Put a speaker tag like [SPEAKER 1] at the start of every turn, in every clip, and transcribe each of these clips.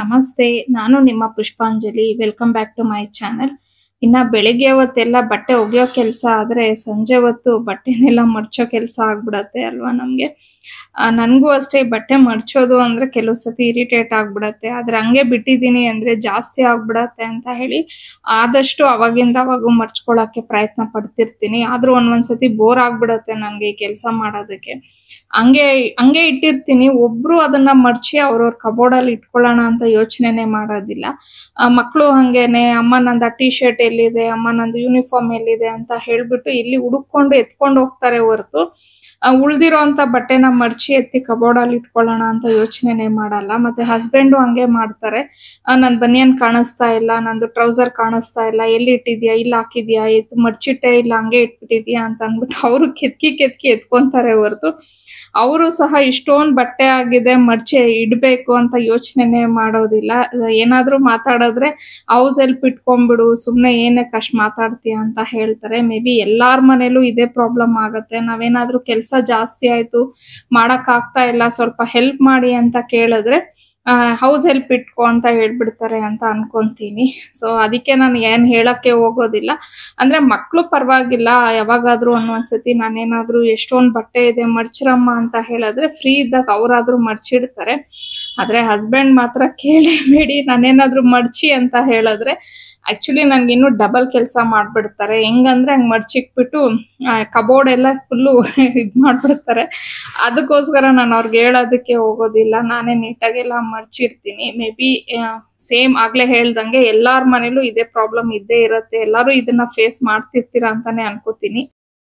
[SPEAKER 1] ನಮಸ್ತೆ ನಾನು ನಿಮ್ಮ Pushpanjali welcome back to my channel ಇನ್ನ ಬೆಳಿಗ್ಗೆ ಹೊತ್ತೆಲ್ಲ ಬಟ್ಟೆ ಒಗೆಯೋ ಕೆಲಸ ಆದ್ರೆ ಸಂಜೆ ಹೊತ್ತು ಬಟ್ಟೆನೆಲ್ಲ ಮಡ್ಚೋ ಕೆಲಸ ಆಗ್ಬಿಡತ್ತೆ ಅಲ್ವಾ ನಮ್ಗೆ ಆ, ನನ್ಗೂ ಅಷ್ಟೇ ಈ ಬಟ್ಟೆ ಮಡ್ಚೋದು ಅಂದ್ರೆ ಕೆಲವು ಸತಿ ಇರಿಟೇಟ್ ಆಗ್ಬಿಡತ್ತೆ ಆದ್ರೆ ಹಂಗೆ ಬಿಟ್ಟಿದೀನಿ ಅಂದ್ರೆ ಜಾಸ್ತಿ ಆಗ್ಬಿಡತ್ತೆ ಅಂತ ಹೇಳಿ ಆದಷ್ಟು ಅವಾಗಿಂದ ಅವಾಗ ಮಡ್ಚ್ಕೊಳಕ್ಕೆ ಪ್ರಯತ್ನ ಪಡ್ತಿರ್ತೀನಿ ಆದ್ರೂ ಒಂದೊಂದ್ಸತಿ ಬೋರ್ ಆಗ್ಬಿಡತ್ತೆ ನಂಗೆ ಈ ಕೆಲಸ ಮಾಡೋದಕ್ಕೆ ಹಂಗೆ ಹಂಗೆ ಇಟ್ಟಿರ್ತೀನಿ ಒಬ್ರು ಅದನ್ನ ಮಡ್ಚಿ ಅವ್ರವ್ರ ಕಬೋರ್ಡ್ ಅಲ್ಲಿ ಇಟ್ಕೊಳ್ಳೋಣ ಅಂತ ಯೋಚನೆನೆ ಮಾಡೋದಿಲ್ಲ ಮಕ್ಕಳು ಹಂಗೇನೆ ಅಮ್ಮ ನಂದು ಟೀ ಶರ್ಟ್ ಎಲ್ಲಿದೆ ಅಮ್ಮ ನಂದು ಯೂನಿಫಾರ್ಮ್ ಎಲ್ಲಿದೆ ಅಂತ ಹೇಳ್ಬಿಟ್ಟು ಇಲ್ಲಿ ಹುಡುಕೊಂಡು ಎತ್ಕೊಂಡು ಹೋಗ್ತಾರೆ ಹೊರತು ಉಳ್ದಿರೋ ಅಂತ ಬಟ್ಟೆನ ಮಡ್ಚಿ ಎತ್ತಿ ಕಬೋರ್ಡ್ ಅಲ್ಲಿ ಇಟ್ಕೊಳ್ಳೋಣ ಅಂತ ಯೋಚನೆನೆ ಮಾಡಲ್ಲ ಮತ್ತೆ ಹಸ್ಬೆಂಡು ಹಂಗೆ ಮಾಡ್ತಾರೆ ಆ, ನನ್ ಬನಿಯನ್ ಕಾಣಿಸ್ತಾ ಇಲ್ಲ ನಂದು ಟ್ರೌಸರ್ ಕಾಣಿಸ್ತಾ ಇಲ್ಲ ಎಲ್ಲಿ ಇಟ್ಟಿದ್ಯಾ ಇಲ್ಲಿ ಹಾಕಿದ್ಯಾ ಎತ್ತು ಮಡ್ಚಿಟ್ಟೆ ಇಲ್ಲ ಹಂಗೆ ಇಟ್ಬಿಟ್ಟಿದ್ಯಾ ಅಂತ ಅಂದ್ಬಿಟ್ಟು ಅವರು ಕೆತ್ಕಿ ಕೆತ್ಕಿ ಎತ್ಕೊಂತಾರೆ ಹೊರತು ಅವರು ಸಹ ಇಷ್ಟೊಂದು ಬಟ್ಟೆ ಆಗಿದೆ ಮಡ್ಚೆ ಇಡ್ಬೇಕು ಅಂತ ಯೋಚನೆನೆ ಮಾಡೋದಿಲ್ಲ ಏನಾದ್ರೂ ಮಾತಾಡಿದ್ರೆ ಹೌಸ್ ಹೆಲ್ಪ್ ಇಟ್ಕೊಂಡ್ಬಿಡು ಸುಮ್ನೆ ಏನಕ್ಕೆ ಅಷ್ಟ್ ಮಾತಾಡ್ತೀಯ ಅಂತ ಹೇಳ್ತಾರೆ ಮೇ ಬಿ ಎಲ್ಲಾರ ಮನೇಲೂ ಇದೇ ಪ್ರಾಬ್ಲಮ್ ಆಗತ್ತೆ ನಾವೇನಾದ್ರೂ ಕೆಲಸ ಜಾಸ್ತಿ ಆಯ್ತು ಮಾಡಕ್ ಆಗ್ತಾ ಇಲ್ಲ ಸ್ವಲ್ಪ ಹೆಲ್ಪ್ ಮಾಡಿ ಅಂತ ಕೇಳಿದ್ರೆ ಹೌಸ್ ಹೆಲ್ಪ್ ಇಟ್ಕೊ ಅಂತ ಹೇಳ್ಬಿಡ್ತಾರೆ ಅಂತ ಅನ್ಕೊಂತೀನಿ ಸೊ ಅದಕ್ಕೆ ನಾನು ಏನ್ ಹೇಳಕ್ಕೆ ಹೋಗೋದಿಲ್ಲ ಅಂದ್ರೆ ಮಕ್ಳು ಪರವಾಗಿಲ್ಲ ಯಾವಾಗಾದ್ರೂ ಒಂದೊಂದ್ಸತಿ ನಾನೇನಾದ್ರೂ ಎಷ್ಟೊಂದ್ ಬಟ್ಟೆ ಇದೆ ಮಡ್ಚಿರಮ್ಮ ಅಂತ ಹೇಳಿದ್ರೆ ಫ್ರೀ ಇದ್ದಾಗ ಅವ್ರಾದ್ರೂ ಮಡ್ಚಿಡ್ತಾರೆ ಆದ್ರೆ ಹಸ್ಬೆಂಡ್ ಮಾತ್ರ ಕೇಳಬೇಡಿ ನಾನೇನಾದ್ರೂ ಮಡ್ಚಿ ಅಂತ ಹೇಳಿದ್ರೆ ಆಕ್ಚುಲಿ ನನ್ಗೆ ಇನ್ನೂ ಡಬಲ್ ಕೆಲಸ ಮಾಡ್ಬಿಡ್ತಾರೆ ಹೆಂಗಂದ್ರೆ ಹಂಗ್ ಮಡ್ಚಿಕ್ಬಿಟ್ಟು ಕಬೋರ್ಡ್ ಎಲ್ಲ ಫುಲ್ಲು ಇದ್ ಮಾಡ್ಬಿಡ್ತಾರೆ ಅದಕ್ಕೋಸ್ಕರ ನಾನು ಅವ್ರಿಗೆ ಹೇಳೋದಕ್ಕೆ ಹೋಗೋದಿಲ್ಲ ನಾನೇ ನೀಟಾಗೆಲ್ಲ ಮಡ್ಚಿಡ್ತೀನಿ ಮೇ ಬಿ ಸೇಮ್ ಆಗ್ಲೇ ಹೇಳ್ದಂಗೆ ಎಲ್ಲಾರ ಮನೇಲೂ ಇದೇ ಪ್ರಾಬ್ಲಮ್ ಇದ್ದೇ ಇರತ್ತೆ ಎಲ್ಲಾರು ಇದನ್ನ ಫೇಸ್ ಮಾಡ್ತಿರ್ತೀರಾ ಅಂತಾನೆ ಅನ್ಕೋತೀನಿ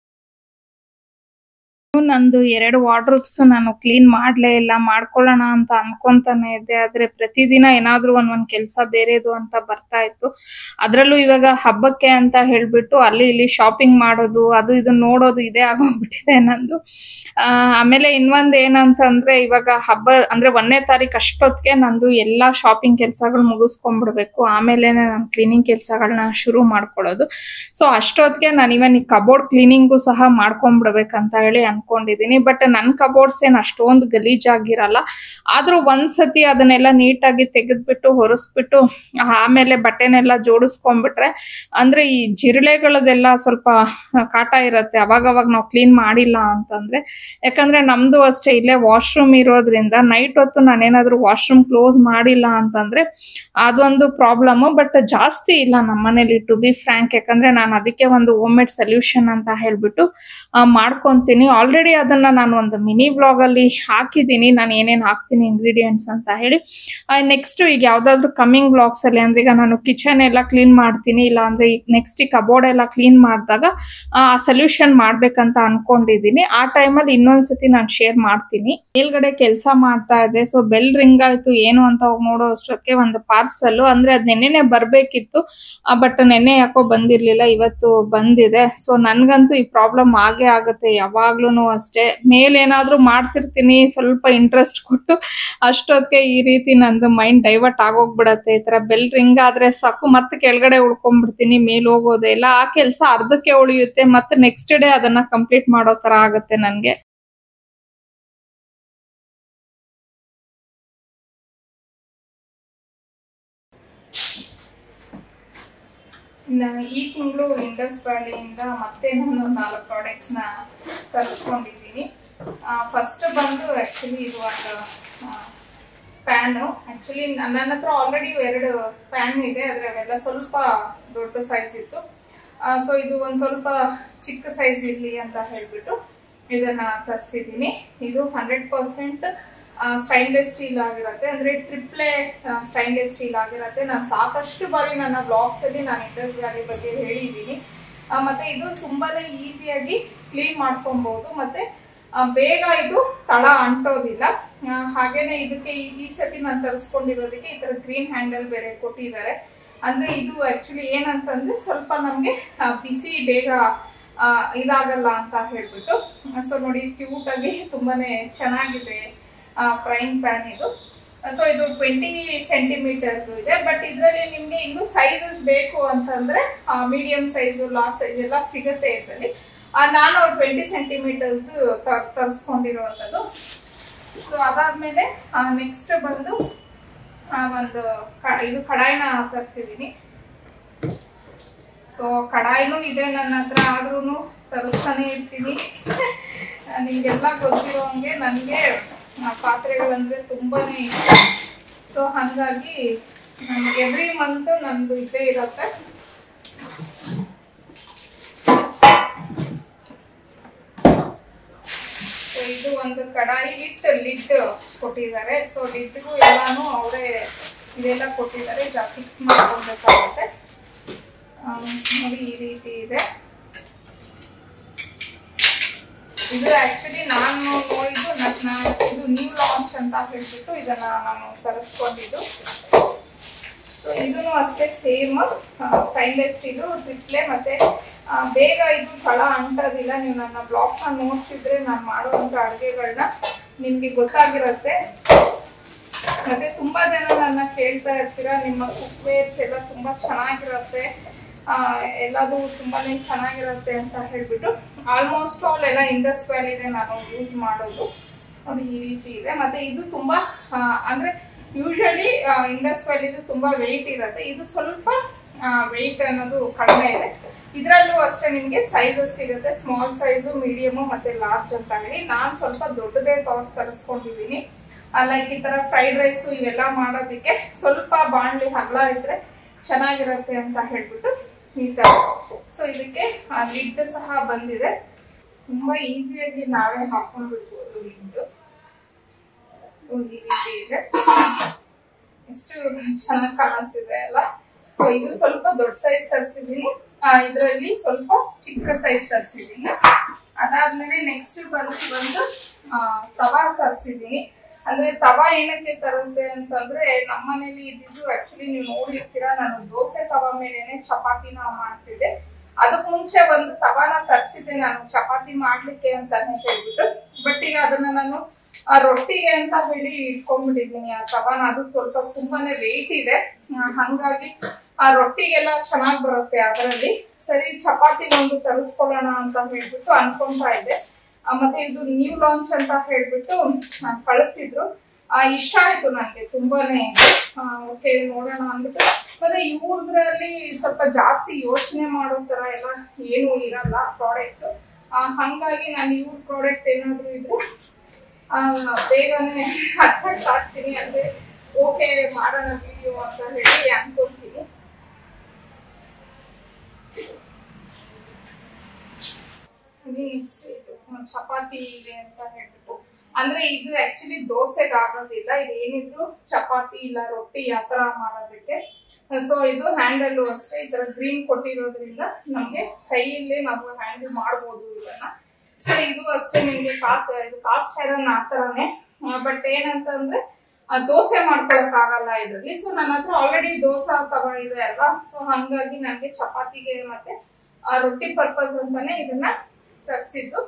[SPEAKER 1] ನಂದು ಎರಡು ವಾರ್ಡ್ರೋಬ್ಸ್ ನಾನು ಕ್ಲೀನ್ ಮಾಡ್ಲೇ ಇಲ್ಲ ಮಾಡ್ಕೊಳ್ಳೋಣ ಅಂತ ಅನ್ಕೊಂತಾನೆ ಇದ್ದೆ ಆದ್ರೆ ಪ್ರತಿದಿನ ಏನಾದ್ರೂ ಒಂದ್ ಒಂದ್ ಕೆಲಸ ಬೇರೆದು ಅಂತ ಬರ್ತಾ ಇತ್ತು ಅದ್ರಲ್ಲೂ ಇವಾಗ ಹಬ್ಬಕ್ಕೆ ಅಂತ ಹೇಳ್ಬಿಟ್ಟು ಅಲ್ಲಿ ಇಲ್ಲಿ ಶಾಪಿಂಗ್ ಮಾಡೋದು ಅದು ಇದು ನೋಡೋದು ಇದೇ ಆಗೋಗ್ಬಿಟ್ಟಿದೆ ನಂದು ಆ, ಆಮೇಲೆ ಇನ್ನೊಂದ್ ಏನಂತಂದ್ರೆ ಇವಾಗ ಹಬ್ಬ ಅಂದ್ರೆ ಒಂದನೇ ತಾರೀಕು ಅಷ್ಟೊತ್ತಿಗೆ ನಂದು ಎಲ್ಲಾ ಶಾಪಿಂಗ್ ಕೆಲಸಗಳು ಮುಗಿಸ್ಕೊಂಡ್ಬಿಡ್ಬೇಕು ಆಮೇಲೆನೆ ನಾನು ಕ್ಲೀನಿಂಗ್ ಕೆಲಸಗಳನ್ನ ಶುರು ಮಾಡ್ಕೊಳ್ಳೋದು ಸೊ ಅಷ್ಟೊತ್ತಿಗೆ ನಾನು ಇವನ್ ಈ ಕಬೋರ್ಡ್ ಕ್ಲೀನಿಂಗು ಸಹ ಮಾಡ್ಕೊಂಡ್ಬಿಡ್ಬೇಕಂತ ಹೇಳಿ ಅನ್ಕೊಂಡಿದೀನಿ ಬಟ್ ನನ್ ಕಬೋರ್ಡ್ಸ್ ಏನ್ ಅಷ್ಟೊಂದು ಗಲೀಜಾಗಿರಲ್ಲ ಆದ್ರೂ ಒಂದ್ಸತಿ ಅದನ್ನೆಲ್ಲ ನೀಟಾಗಿ ತೆಗೆದ್ಬಿಟ್ಟು ಹೊರಸ್ಬಿಟ್ಟು ಆಮೇಲೆ ಬಟ್ಟೆನೆಲ್ಲ ಜೋಡಿಸ್ಕೊಂಡ್ಬಿಟ್ರೆ ಅಂದ್ರೆ ಈ ಜಿರಳೆಗಳದೆಲ್ಲ ಸ್ವಲ್ಪ ಕಾಟ ಇರತ್ತೆ ಅವಾಗ ಅವಾಗ ನಾವು ಕ್ಲೀನ್ ಮಾಡಿಲ್ಲ ಅಂತಂದ್ರೆ ಯಾಕಂದ್ರೆ ನಮ್ದು ಅಷ್ಟೇ ಇಲ್ಲೇ ವಾಶ್ರೂಮ್ ಇರೋದ್ರಿಂದ ನೈಟ್ ಹೊತ್ತು ನಾನೇನಾದ್ರೂ ವಾಶ್ರೂಮ್ ಕ್ಲೋಸ್ ಮಾಡಿಲ್ಲ ಅಂತಂದ್ರೆ ಅದೊಂದು ಪ್ರಾಬ್ಲಮ್ ಬಟ್ ಜಾಸ್ತಿ ಇಲ್ಲ ನಮ್ಮ ಮನೇಲಿ ಟು ಬಿ ಫ್ರ್ಯಾಂಕ್ ಯಾಕಂದ್ರೆ ನಾನು ಅದಕ್ಕೆ ಒಂದು ಹೋಮ್ ಮೇಡ್ ಸೊಲ್ಯೂಷನ್ ಅಂತ ಹೇಳ್ಬಿಟ್ಟು ಆ, ಮಾಡ್ಕೊಂತೀನಿ ಆಲ್ರೆಡಿ ಅದನ್ನ ನಾನು ಒಂದು ಮಿನಿ ವ್ಲಾಗ್ ಅಲ್ಲಿ ಹಾಕಿದ್ದೀನಿ ನಾನು ಏನೇನ್ ಹಾಕ್ತೀನಿ ಇಂಗ್ರೀಡಿಯೆಂಟ್ಸ್ ಅಂತ ಹೇಳಿ ನೆಕ್ಸ್ಟ್ ಈಗ ಯಾವ್ದಾದ್ರು ಕಮ್ಮಿಂಗ್ ವ್ಲಾಗ್ಸ್ ಅಲ್ಲಿ ಅಂದ್ರೆ ಈಗ ನಾನು ಕಿಚನ್ ಎಲ್ಲ ಕ್ಲೀನ್ ಮಾಡ್ತೀನಿ ಇಲ್ಲ ಅಂದ್ರೆ ಈಗ ನೆಕ್ಸ್ಟ್ ಈ ಕಬೋರ್ಡ್ ಎಲ್ಲ ಕ್ಲೀನ್ ಮಾಡಿದಾಗ ಆ ಸೊಲ್ಯೂಷನ್ ಮಾಡ್ಬೇಕಂತ ಅನ್ಕೊಂಡಿದೀನಿ ಆ ಟೈಮಲ್ಲಿ ಇನ್ನೊಂದ್ಸತಿ ನಾನು ಶೇರ್ ಮಾಡ್ತೀನಿ ಮೇಲ್ಗಡೆ ಕೆಲಸ ಮಾಡ್ತಾ ಇದ್ದೆ ಸೊ ಬೆಲ್ ರಿಂಗ್ ಆಯ್ತು ಏನು ಅಂತ ಹೋಗಿ ನೋಡೋ ಅಷ್ಟೊತ್ತಿಗೆ ಒಂದು ಪಾರ್ಸಲ್ ಅಂದ್ರೆ ಅದ್ ನೆನ್ನೆನೆ ಬರ್ಬೇಕಿತ್ತು ಬಟ್ ನೆನ್ನೆ ಯಾಕೋ ಬಂದಿರ್ಲಿಲ್ಲ ಇವತ್ತು ಬಂದಿದೆ ಸೊ ನನ್ಗಂತೂ ಈ ಪ್ರಾಬ್ಲಮ್ ಆಗೇ ಆಗುತ್ತೆ ಯಾವಾಗ್ಲೂ ಅಷ್ಟೇ ಮೇಲೇನಾದ್ರೂ ಮಾಡ್ತಿರ್ತೀನಿ ಸ್ವಲ್ಪ ಇಂಟ್ರೆಸ್ಟ್ ಕೊಟ್ಟು ಅಷ್ಟೊತ್ತಿಗೆ ಈ ರೀತಿ ನಂದು ಮೈಂಡ್ ಡೈವರ್ಟ್ ಆಗೋಗ್ಬಿಡತ್ತೆ ಈ ತರ ಬೆಲ್ ರಿಂಗ್ ಆದ್ರೆ ಸಾಕು ಮತ್ತೆ ಕೆಳಗಡೆ ಉಳ್ಕೊಂಡ್ಬಿಡ್ತೀನಿ ಮೇಲ್ ಹೋಗೋದೇ ಇಲ್ಲ ಆ ಕೆಲಸ ಅರ್ಧಕ್ಕೆ ಉಳಿಯುತ್ತೆ ಮತ್ತೆ ನೆಕ್ಸ್ಟ್ ಡೇ ಅದನ್ನ ಕಂಪ್ಲೀಟ್ ಮಾಡೋ ತರ ಆಗುತ್ತೆ ನನ್ಗೆ ಇನ್ನ ಈ ತಿಂಗಳು ಇಂಡಸ್ ವ್ಯಾಲಿಯಿಂದ ಮತ್ತೆ ನಾನು ನಾಲ್ಕು ಪ್ರಾಡಕ್ಟ್ಸ್ ನ ತರಿಸ್ಕೊಂಡಿದ್ದೀನಿ ಫಸ್ಟ್ ಬಂದು ಆಕ್ಚುಲಿ ಇದು ಒಂದು ಪ್ಯಾನು ಆಕ್ಚುಲಿ ನನ್ನ ಹತ್ರ ಆಲ್ರೆಡಿ ಎರಡು ಪ್ಯಾನ್ ಇದೆ ಆದ್ರೆ ಅವೆಲ್ಲ ಸ್ವಲ್ಪ ದೊಡ್ಡ ಸೈಜ್ ಇತ್ತು ಸೊ ಇದು ಒಂದ್ ಸ್ವಲ್ಪ ಚಿಕ್ಕ ಸೈಜ್ ಇರ್ಲಿ ಅಂತ ಹೇಳ್ಬಿಟ್ಟು ಇದನ್ನ ತರಿಸಿದ್ದೀನಿ ಇದು ಹಂಡ್ರೆಡ್ ಪರ್ಸೆಂಟ್ ಸ್ಟೈನ್ಲೆಸ್ ಸ್ಟೀಲ್ ಆಗಿರುತ್ತೆ ಅಂದ್ರೆ ಟ್ರಿಪ್ಲೆ ಸ್ಟೈನ್ಲೆಸ್ ಸ್ಟೀಲ್ ಆಗಿರುತ್ತೆ ನಾನು ಸಾಕಷ್ಟು ಬಾರಿ ನನ್ನ ಬ್ಲಾಗ್ಸ್ ಅಲ್ಲಿ ನಾನು ಇಂಡಸ್ ವ್ಯಾಲಿ ಬಗ್ಗೆ ಹೇಳಿದ್ದೀನಿ ಆ, ಮತ್ತೆ ಇದು ತುಂಬಾನೇ ಈಸಿಯಾಗಿ ಕ್ಲೀನ್ ಮಾಡ್ಕೊಬಹುದು ಮತ್ತೆ ಆ, ಬೇಗ ಇದು ತಳ ಅಂಟೋದಿಲ್ಲ ಆ, ಹಾಗೇನೆ ಇದಕ್ಕೆ ಈ- ಈ ಸತಿ ನಾನು ತರಿಸ್ಕೊಂಡಿರೋದಕ್ಕೆ ಈ ತರ ಗ್ರೀನ್ ಹ್ಯಾಂಡಲ್ ಬೇರೆ ಕೊಟ್ಟಿದ್ದಾರೆ ಅಂದ್ರೆ ಇದು ಆಕ್ಚುಲಿ ಏನಂತಂದ್ರೆ ಸ್ವಲ್ಪ ನಮ್ಗೆ ಆ, ಬಿಸಿ ಬೇಗ ಆ, ಇದಾಗಲ್ಲ ಅಂತ ಹೇಳ್ಬಿಟ್ಟು ಸೊ ನೋಡಿ ಕ್ಯೂಟ್ ಆಗಿ ತುಂಬಾನೇ ಚೆನ್ನಾಗಿದೆ ಪ್ರೈಮ್ ಪ್ಯಾನ್ ಇದು ಸೊ ಇದು ಟ್ವೆಂಟಿ ಸೆಂಟಿಮೀಟರ್ದು ಇದೆ ಬಟ್ ಇದರಲ್ಲಿ ನಿಮ್ಗೆ ಇನ್ನು ಸೈಜಸ್ ಬೇಕು ಅಂತಂದ್ರೆ ಮೀಡಿಯಂ ಸೈಜ್ ಲಾರ್ಜ್ ಸೈಜ್ ಎಲ್ಲ ಸಿಗುತ್ತೆ ಇದರಲ್ಲಿ ನಾನು ಟ್ವೆಂಟಿ ಸೆಂಟಿಮೀಟರ್ಸ್ ತರಿಸ್ಕೊಂಡಿರುವಂಥದ್ದು ಸೊ ಅದಾದ್ಮೇಲೆ ನೆಕ್ಸ್ಟ್ ಬಂದು ಆ, ಒಂದು ಕ- ಇದು ಕಡಾಯಿನ ತರಿಸಿದ್ದೀನಿ ಸೊ ಕಡಾಯಿನೂ ಇದೆ ನನ್ನ ಹತ್ರ ಆದ್ರೂ ತರಿಸ್ತಾನೆ ಇರ್ತೀನಿ ಆ, ನಿಮ್ಗೆಲ್ಲ ಗೊತ್ತಿರೋ ಹಂಗೆ ನನಗೆ ಪಾತ್ರೆಗಳಂದ್ರೆ ತುಂಬಾನೇ ಇಷ್ಟ ಸೊ ಹಾಗಾಗಿ ನಮ್ಗೆ ಎವ್ರಿ ಮಂತ್ ನಂದು ಇದ್ದೇ ಇರುತ್ತೆ ಸೊ ಇದು ಒಂದು ಕಡಾಯಿ ವಿತ್ ಲಿಡ್ ಕೊಟ್ಟಿದ್ದಾರೆ ಸೊ ಲಿಡ್ಗೂ ಎಲ್ಲಾನು ಅವರೇ ಇದೆಲ್ಲ ಕೊಟ್ಟಿದ್ದಾರೆ ಈಗ ಫಿಕ್ಸ್ ಮಾಡ್ಕೊಳ್ಬೇಕಾಗುತ್ತೆ ಆಮ್, ನೋಡಿ ಈ ರೀತಿ ಇದೆ ಇದು ಆಕ್ಚುಲಿ ನಾನು ನೋಡಿದ್ದು ನನ್ನ ಇದು ನ್ಯೂ ಲಾಂಚ್ ಅಂತ ಹೇಳ್ಬಿಟ್ಟು ಇದನ್ನ ನಾನು ತರಿಸ್ಕೊಂಡಿದ್ದು ಸೊ ಇದನ್ನು ಅಷ್ಟೇ ಸೇಮ್ ಸ್ಟೈನ್ಲೆಸ್ ಸ್ಟೀಲು ಟ್ರಿಪ್ಲೆ ಮತ್ತೆ ಆ, ಬೇಗ ಇದು ಫಳ ಅಂಟೋದಿಲ್ಲ ನೀವು ನನ್ನ ಬ್ಲಾಗ್ಸ್ ನೋಡ್ತಿದ್ರೆ ನಾನು ಮಾಡುವಂತ ಅಡುಗೆಗಳನ್ನ ನಿಮ್ಗೆ ಗೊತ್ತಾಗಿರುತ್ತೆ ಮತ್ತೆ ತುಂಬಾ ಜನ ನನ್ನ ಕೇಳ್ತಾ ಇರ್ತೀರಾ ನಿಮ್ಮ ಕುಕ್ವೇರ್ಸ್ ಎಲ್ಲ ತುಂಬಾ ಚೆನ್ನಾಗಿರುತ್ತೆ ಆ, ಎಲ್ಲದು ತುಂಬಾನೇ ಚೆನ್ನಾಗಿರುತ್ತೆ ಅಂತ ಹೇಳ್ಬಿಟ್ಟು ಆಲ್ಮೋಸ್ಟ್ ಆಲ್ ಎಲ್ಲ ಇಂಡಸ್ ವ್ಯಾಲಿದೆ ನಾನು ಯೂಸ್ ಮಾಡೋದು ನೋಡಿ ಈ ರೀತಿ ಇದೆ ಮತ್ತೆ ಇದು ತುಂಬಾ ಆ, ಅಂದ್ರೆ ಯೂಶಲಿ ಇಂಡಸ್ ವ್ಯಾಲಿದು ತುಂಬಾ ವೆಯ್ಟ್ ಇರುತ್ತೆ ಇದು ಸ್ವಲ್ಪ ವೆಯ್ಟ್ ಅನ್ನೋದು ಕಡಿಮೆ ಇದೆ ಇದರಲ್ಲೂ ಅಷ್ಟೇ ನಿಮಗೆ ಸೈಜಸ್ ಸಿಗುತ್ತೆ ಸ್ಮಾಲ್ ಸೈಜು ಮೀಡಿಯಮು ಮತ್ತೆ ಲಾರ್ಜ್ ಅಂತ ಹೇಳಿ ನಾನು ಸ್ವಲ್ಪ ದೊಡ್ಡದೇ ತರ್ಸ್ ತರಿಸ್ಕೊಂಡಿದ್ದೀನಿ ಲೈಕ್ ಈ ತರ ಫ್ರೈಡ್ ರೈಸ್ ಇವೆಲ್ಲ ಮಾಡೋದಕ್ಕೆ ಸ್ವಲ್ಪ ಬಾಣ್ಲಿ ಹಗ್ಲ ಇದ್ರೆ ಚೆನ್ನಾಗಿರುತ್ತೆ ಅಂತ ಹೇಳ್ಬಿಟ್ಟು ಈ ತರ ಸೊ ಇದಕ್ಕೆ ಲಿಡ್ ಸಹ ಬಂದಿದೆ ತುಂಬಾ ಈಸಿಯಾಗಿ ನಾವೇ ಹಾಕೊಂಡ್ಬಿಡ್ಬೋದು ಲಿಡ್ ಈ ರೀತಿ ಇದೆ ಎಷ್ಟು ಚೆನ್ನಾಗಿ ಕಾಣಿಸ್ತಿದೆ ಅಲ್ಲ ಸೊ ಇದು ಸ್ವಲ್ಪ ದೊಡ್ಡ ಸೈಜ್ ತರಿಸಿದೀನಿ ಇದರಲ್ಲಿ ಸ್ವಲ್ಪ ಚಿಕ್ಕ ಸೈಜ್ ತರಿಸಿದೀನಿ ಅದಾದ್ಮೇಲೆ ನೆಕ್ಸ್ಟ್ ಬಂದು ಬಂದು ಆ, ತವಾ ತರಿಸಿದೀನಿ ಅಂದ್ರೆ ತವಾ ಏನಕ್ಕೆ ತರಿಸ್ದೆ ಅಂತಂದ್ರೆ ನಮ್ಮನೇಲಿ ಇದ್ದಿದ್ದು ಆಕ್ಚುಲಿ ನೀವು ನೋಡಿರ್ತೀರಾ ನಾನು ದೋಸೆ ತವಾ ಮೇಲೆನೆ ಚಪಾತಿನ ಮಾಡ್ತಿದ್ದೆ ಅದಕ್ ಮುಂಚೆ ಒಂದು ತವಾನ ತರಿಸಿದ್ದೆ ನಾನು ಚಪಾತಿ ಮಾಡ್ಲಿಕ್ಕೆ ಅಂತಾನೆ ಹೇಳ್ಬಿಟ್ಟು ಬಟ್ ಈಗ ಅದನ್ನ ನಾನು ಆ ರೊಟ್ಟಿಗೆ ಅಂತ ಹೇಳಿ ಇಟ್ಕೊಂಡ್ಬಿಟ್ಟಿದ್ದೀನಿ ಆ ತವಾನ ಅದು ಸ್ವಲ್ಪ ತುಂಬಾನೇ ವೆಯ್ಟ್ ಇದೆ ಆ, ಹಂಗಾಗಿ ಆ ರೊಟ್ಟಿಗೆಲ್ಲ ಚೆನ್ನಾಗ್ ಬರುತ್ತೆ ಅದರಲ್ಲಿ ಸರಿ ಚಪಾತಿ ಒಂದು ತರಿಸ್ಕೊಳ್ಳೋಣ ಅಂತ ಹೇಳ್ಬಿಟ್ಟು ಅನ್ಕೊಂತಾ ಇದ್ದೆ ಆ, ಮತ್ತೆ ಇದು ನ್ಯೂ ಲಾಂಚ್ ಅಂತ ಹೇಳ್ಬಿಟ್ಟು ಆ, ಕಳಿಸಿದ್ರು ಆ, ಇಷ್ಟ ಆಯ್ತು ನನಗೆ ತುಂಬಾನೇ ಓಕೆ ನೋಡೋಣ ಅಂದ್ಬಿಟ್ಟು ಮತ್ತೆ ಇವ್ರದ್ರಲ್ಲಿ ಸ್ವಲ್ಪ ಜಾಸ್ತಿ ಯೋಚನೆ ಮಾಡೋ ತರ ಎಲ್ಲ ಏನು ಇರಲ್ಲ ಪ್ರಾಡಕ್ಟ್ ಹಂಗಾಗಿ ನಾನು ಇವ್ರ ಪ್ರಾಡಕ್ಟ್ ಏನಾದ್ರು ಇದ್ರೆ ಆ, ಬೇಗನೆ ಅಟ್ರಾಕ್ಟ್ ಆಗ್ತೀನಿ ಅಂದ್ರೆ ಓಕೆ ಮಾಡೋಣ ವಿಡಿಯೋ ಅಂತ ಹೇಳಿ ಅನ್ಕೊಂತೀನಿ ನೆಕ್ಸ್ಟ್ ಇದು ಚಪಾತಿ ಇದೆ ಅಂತ ಹೇಳ್ಬಿಟ್ಟು ಅಂದ್ರೆ ಇದು ಆಕ್ಚುಲಿ ದೋಸೆಗೆ ಆಗೋದಿಲ್ಲ ಇದು ಏನಿದ್ರು ಚಪಾತಿ ಇಲ್ಲ ರೊಟ್ಟಿ ಆ ತರ ಮಾಡೋದಕ್ಕೆ ಸೊ ಇದು ಹ್ಯಾಂಡಲ್ ಅಷ್ಟೇ ಈ ತರ ಗ್ರೀನ್ ಕೊಟ್ಟಿರೋದ್ರಿಂದ ನಮ್ಗೆ ಕೈಯಲ್ಲೇ ನಾವು ಹ್ಯಾಂಡಲ್ ಮಾಡ್ಬೋದು ಇದನ್ನ ಸೊ ಇದು ಅಷ್ಟೇ ನಿಮ್ಗೆ ಕಾಸ್ ಇದು ಕಾಸ್ಟ್ ಐರನ್ ಆ ತರನೇ ಬಟ್ ಏನಂತಂದ್ರೆ ಆ, ದೋಸೆ ಮಾಡ್ಕೊಳಕ್ ಆಗಲ್ಲ ಇದ್ರಲ್ಲಿ ಸೊ ನನ್ನ ಹತ್ರ ಆಲ್ರೆಡಿ ದೋಸೆ ತವ ಇದೆ ಅಲ್ವಾ ಸೊ ಹಂಗಾಗಿ ನನಗೆ ಚಪಾತಿಗೆ ಮತ್ತೆ ಆ, ರೊಟ್ಟಿ ಪರ್ಪಸ್ ಅಂತಾನೆ ಇದನ್ನ ತರಿಸಿದ್ದು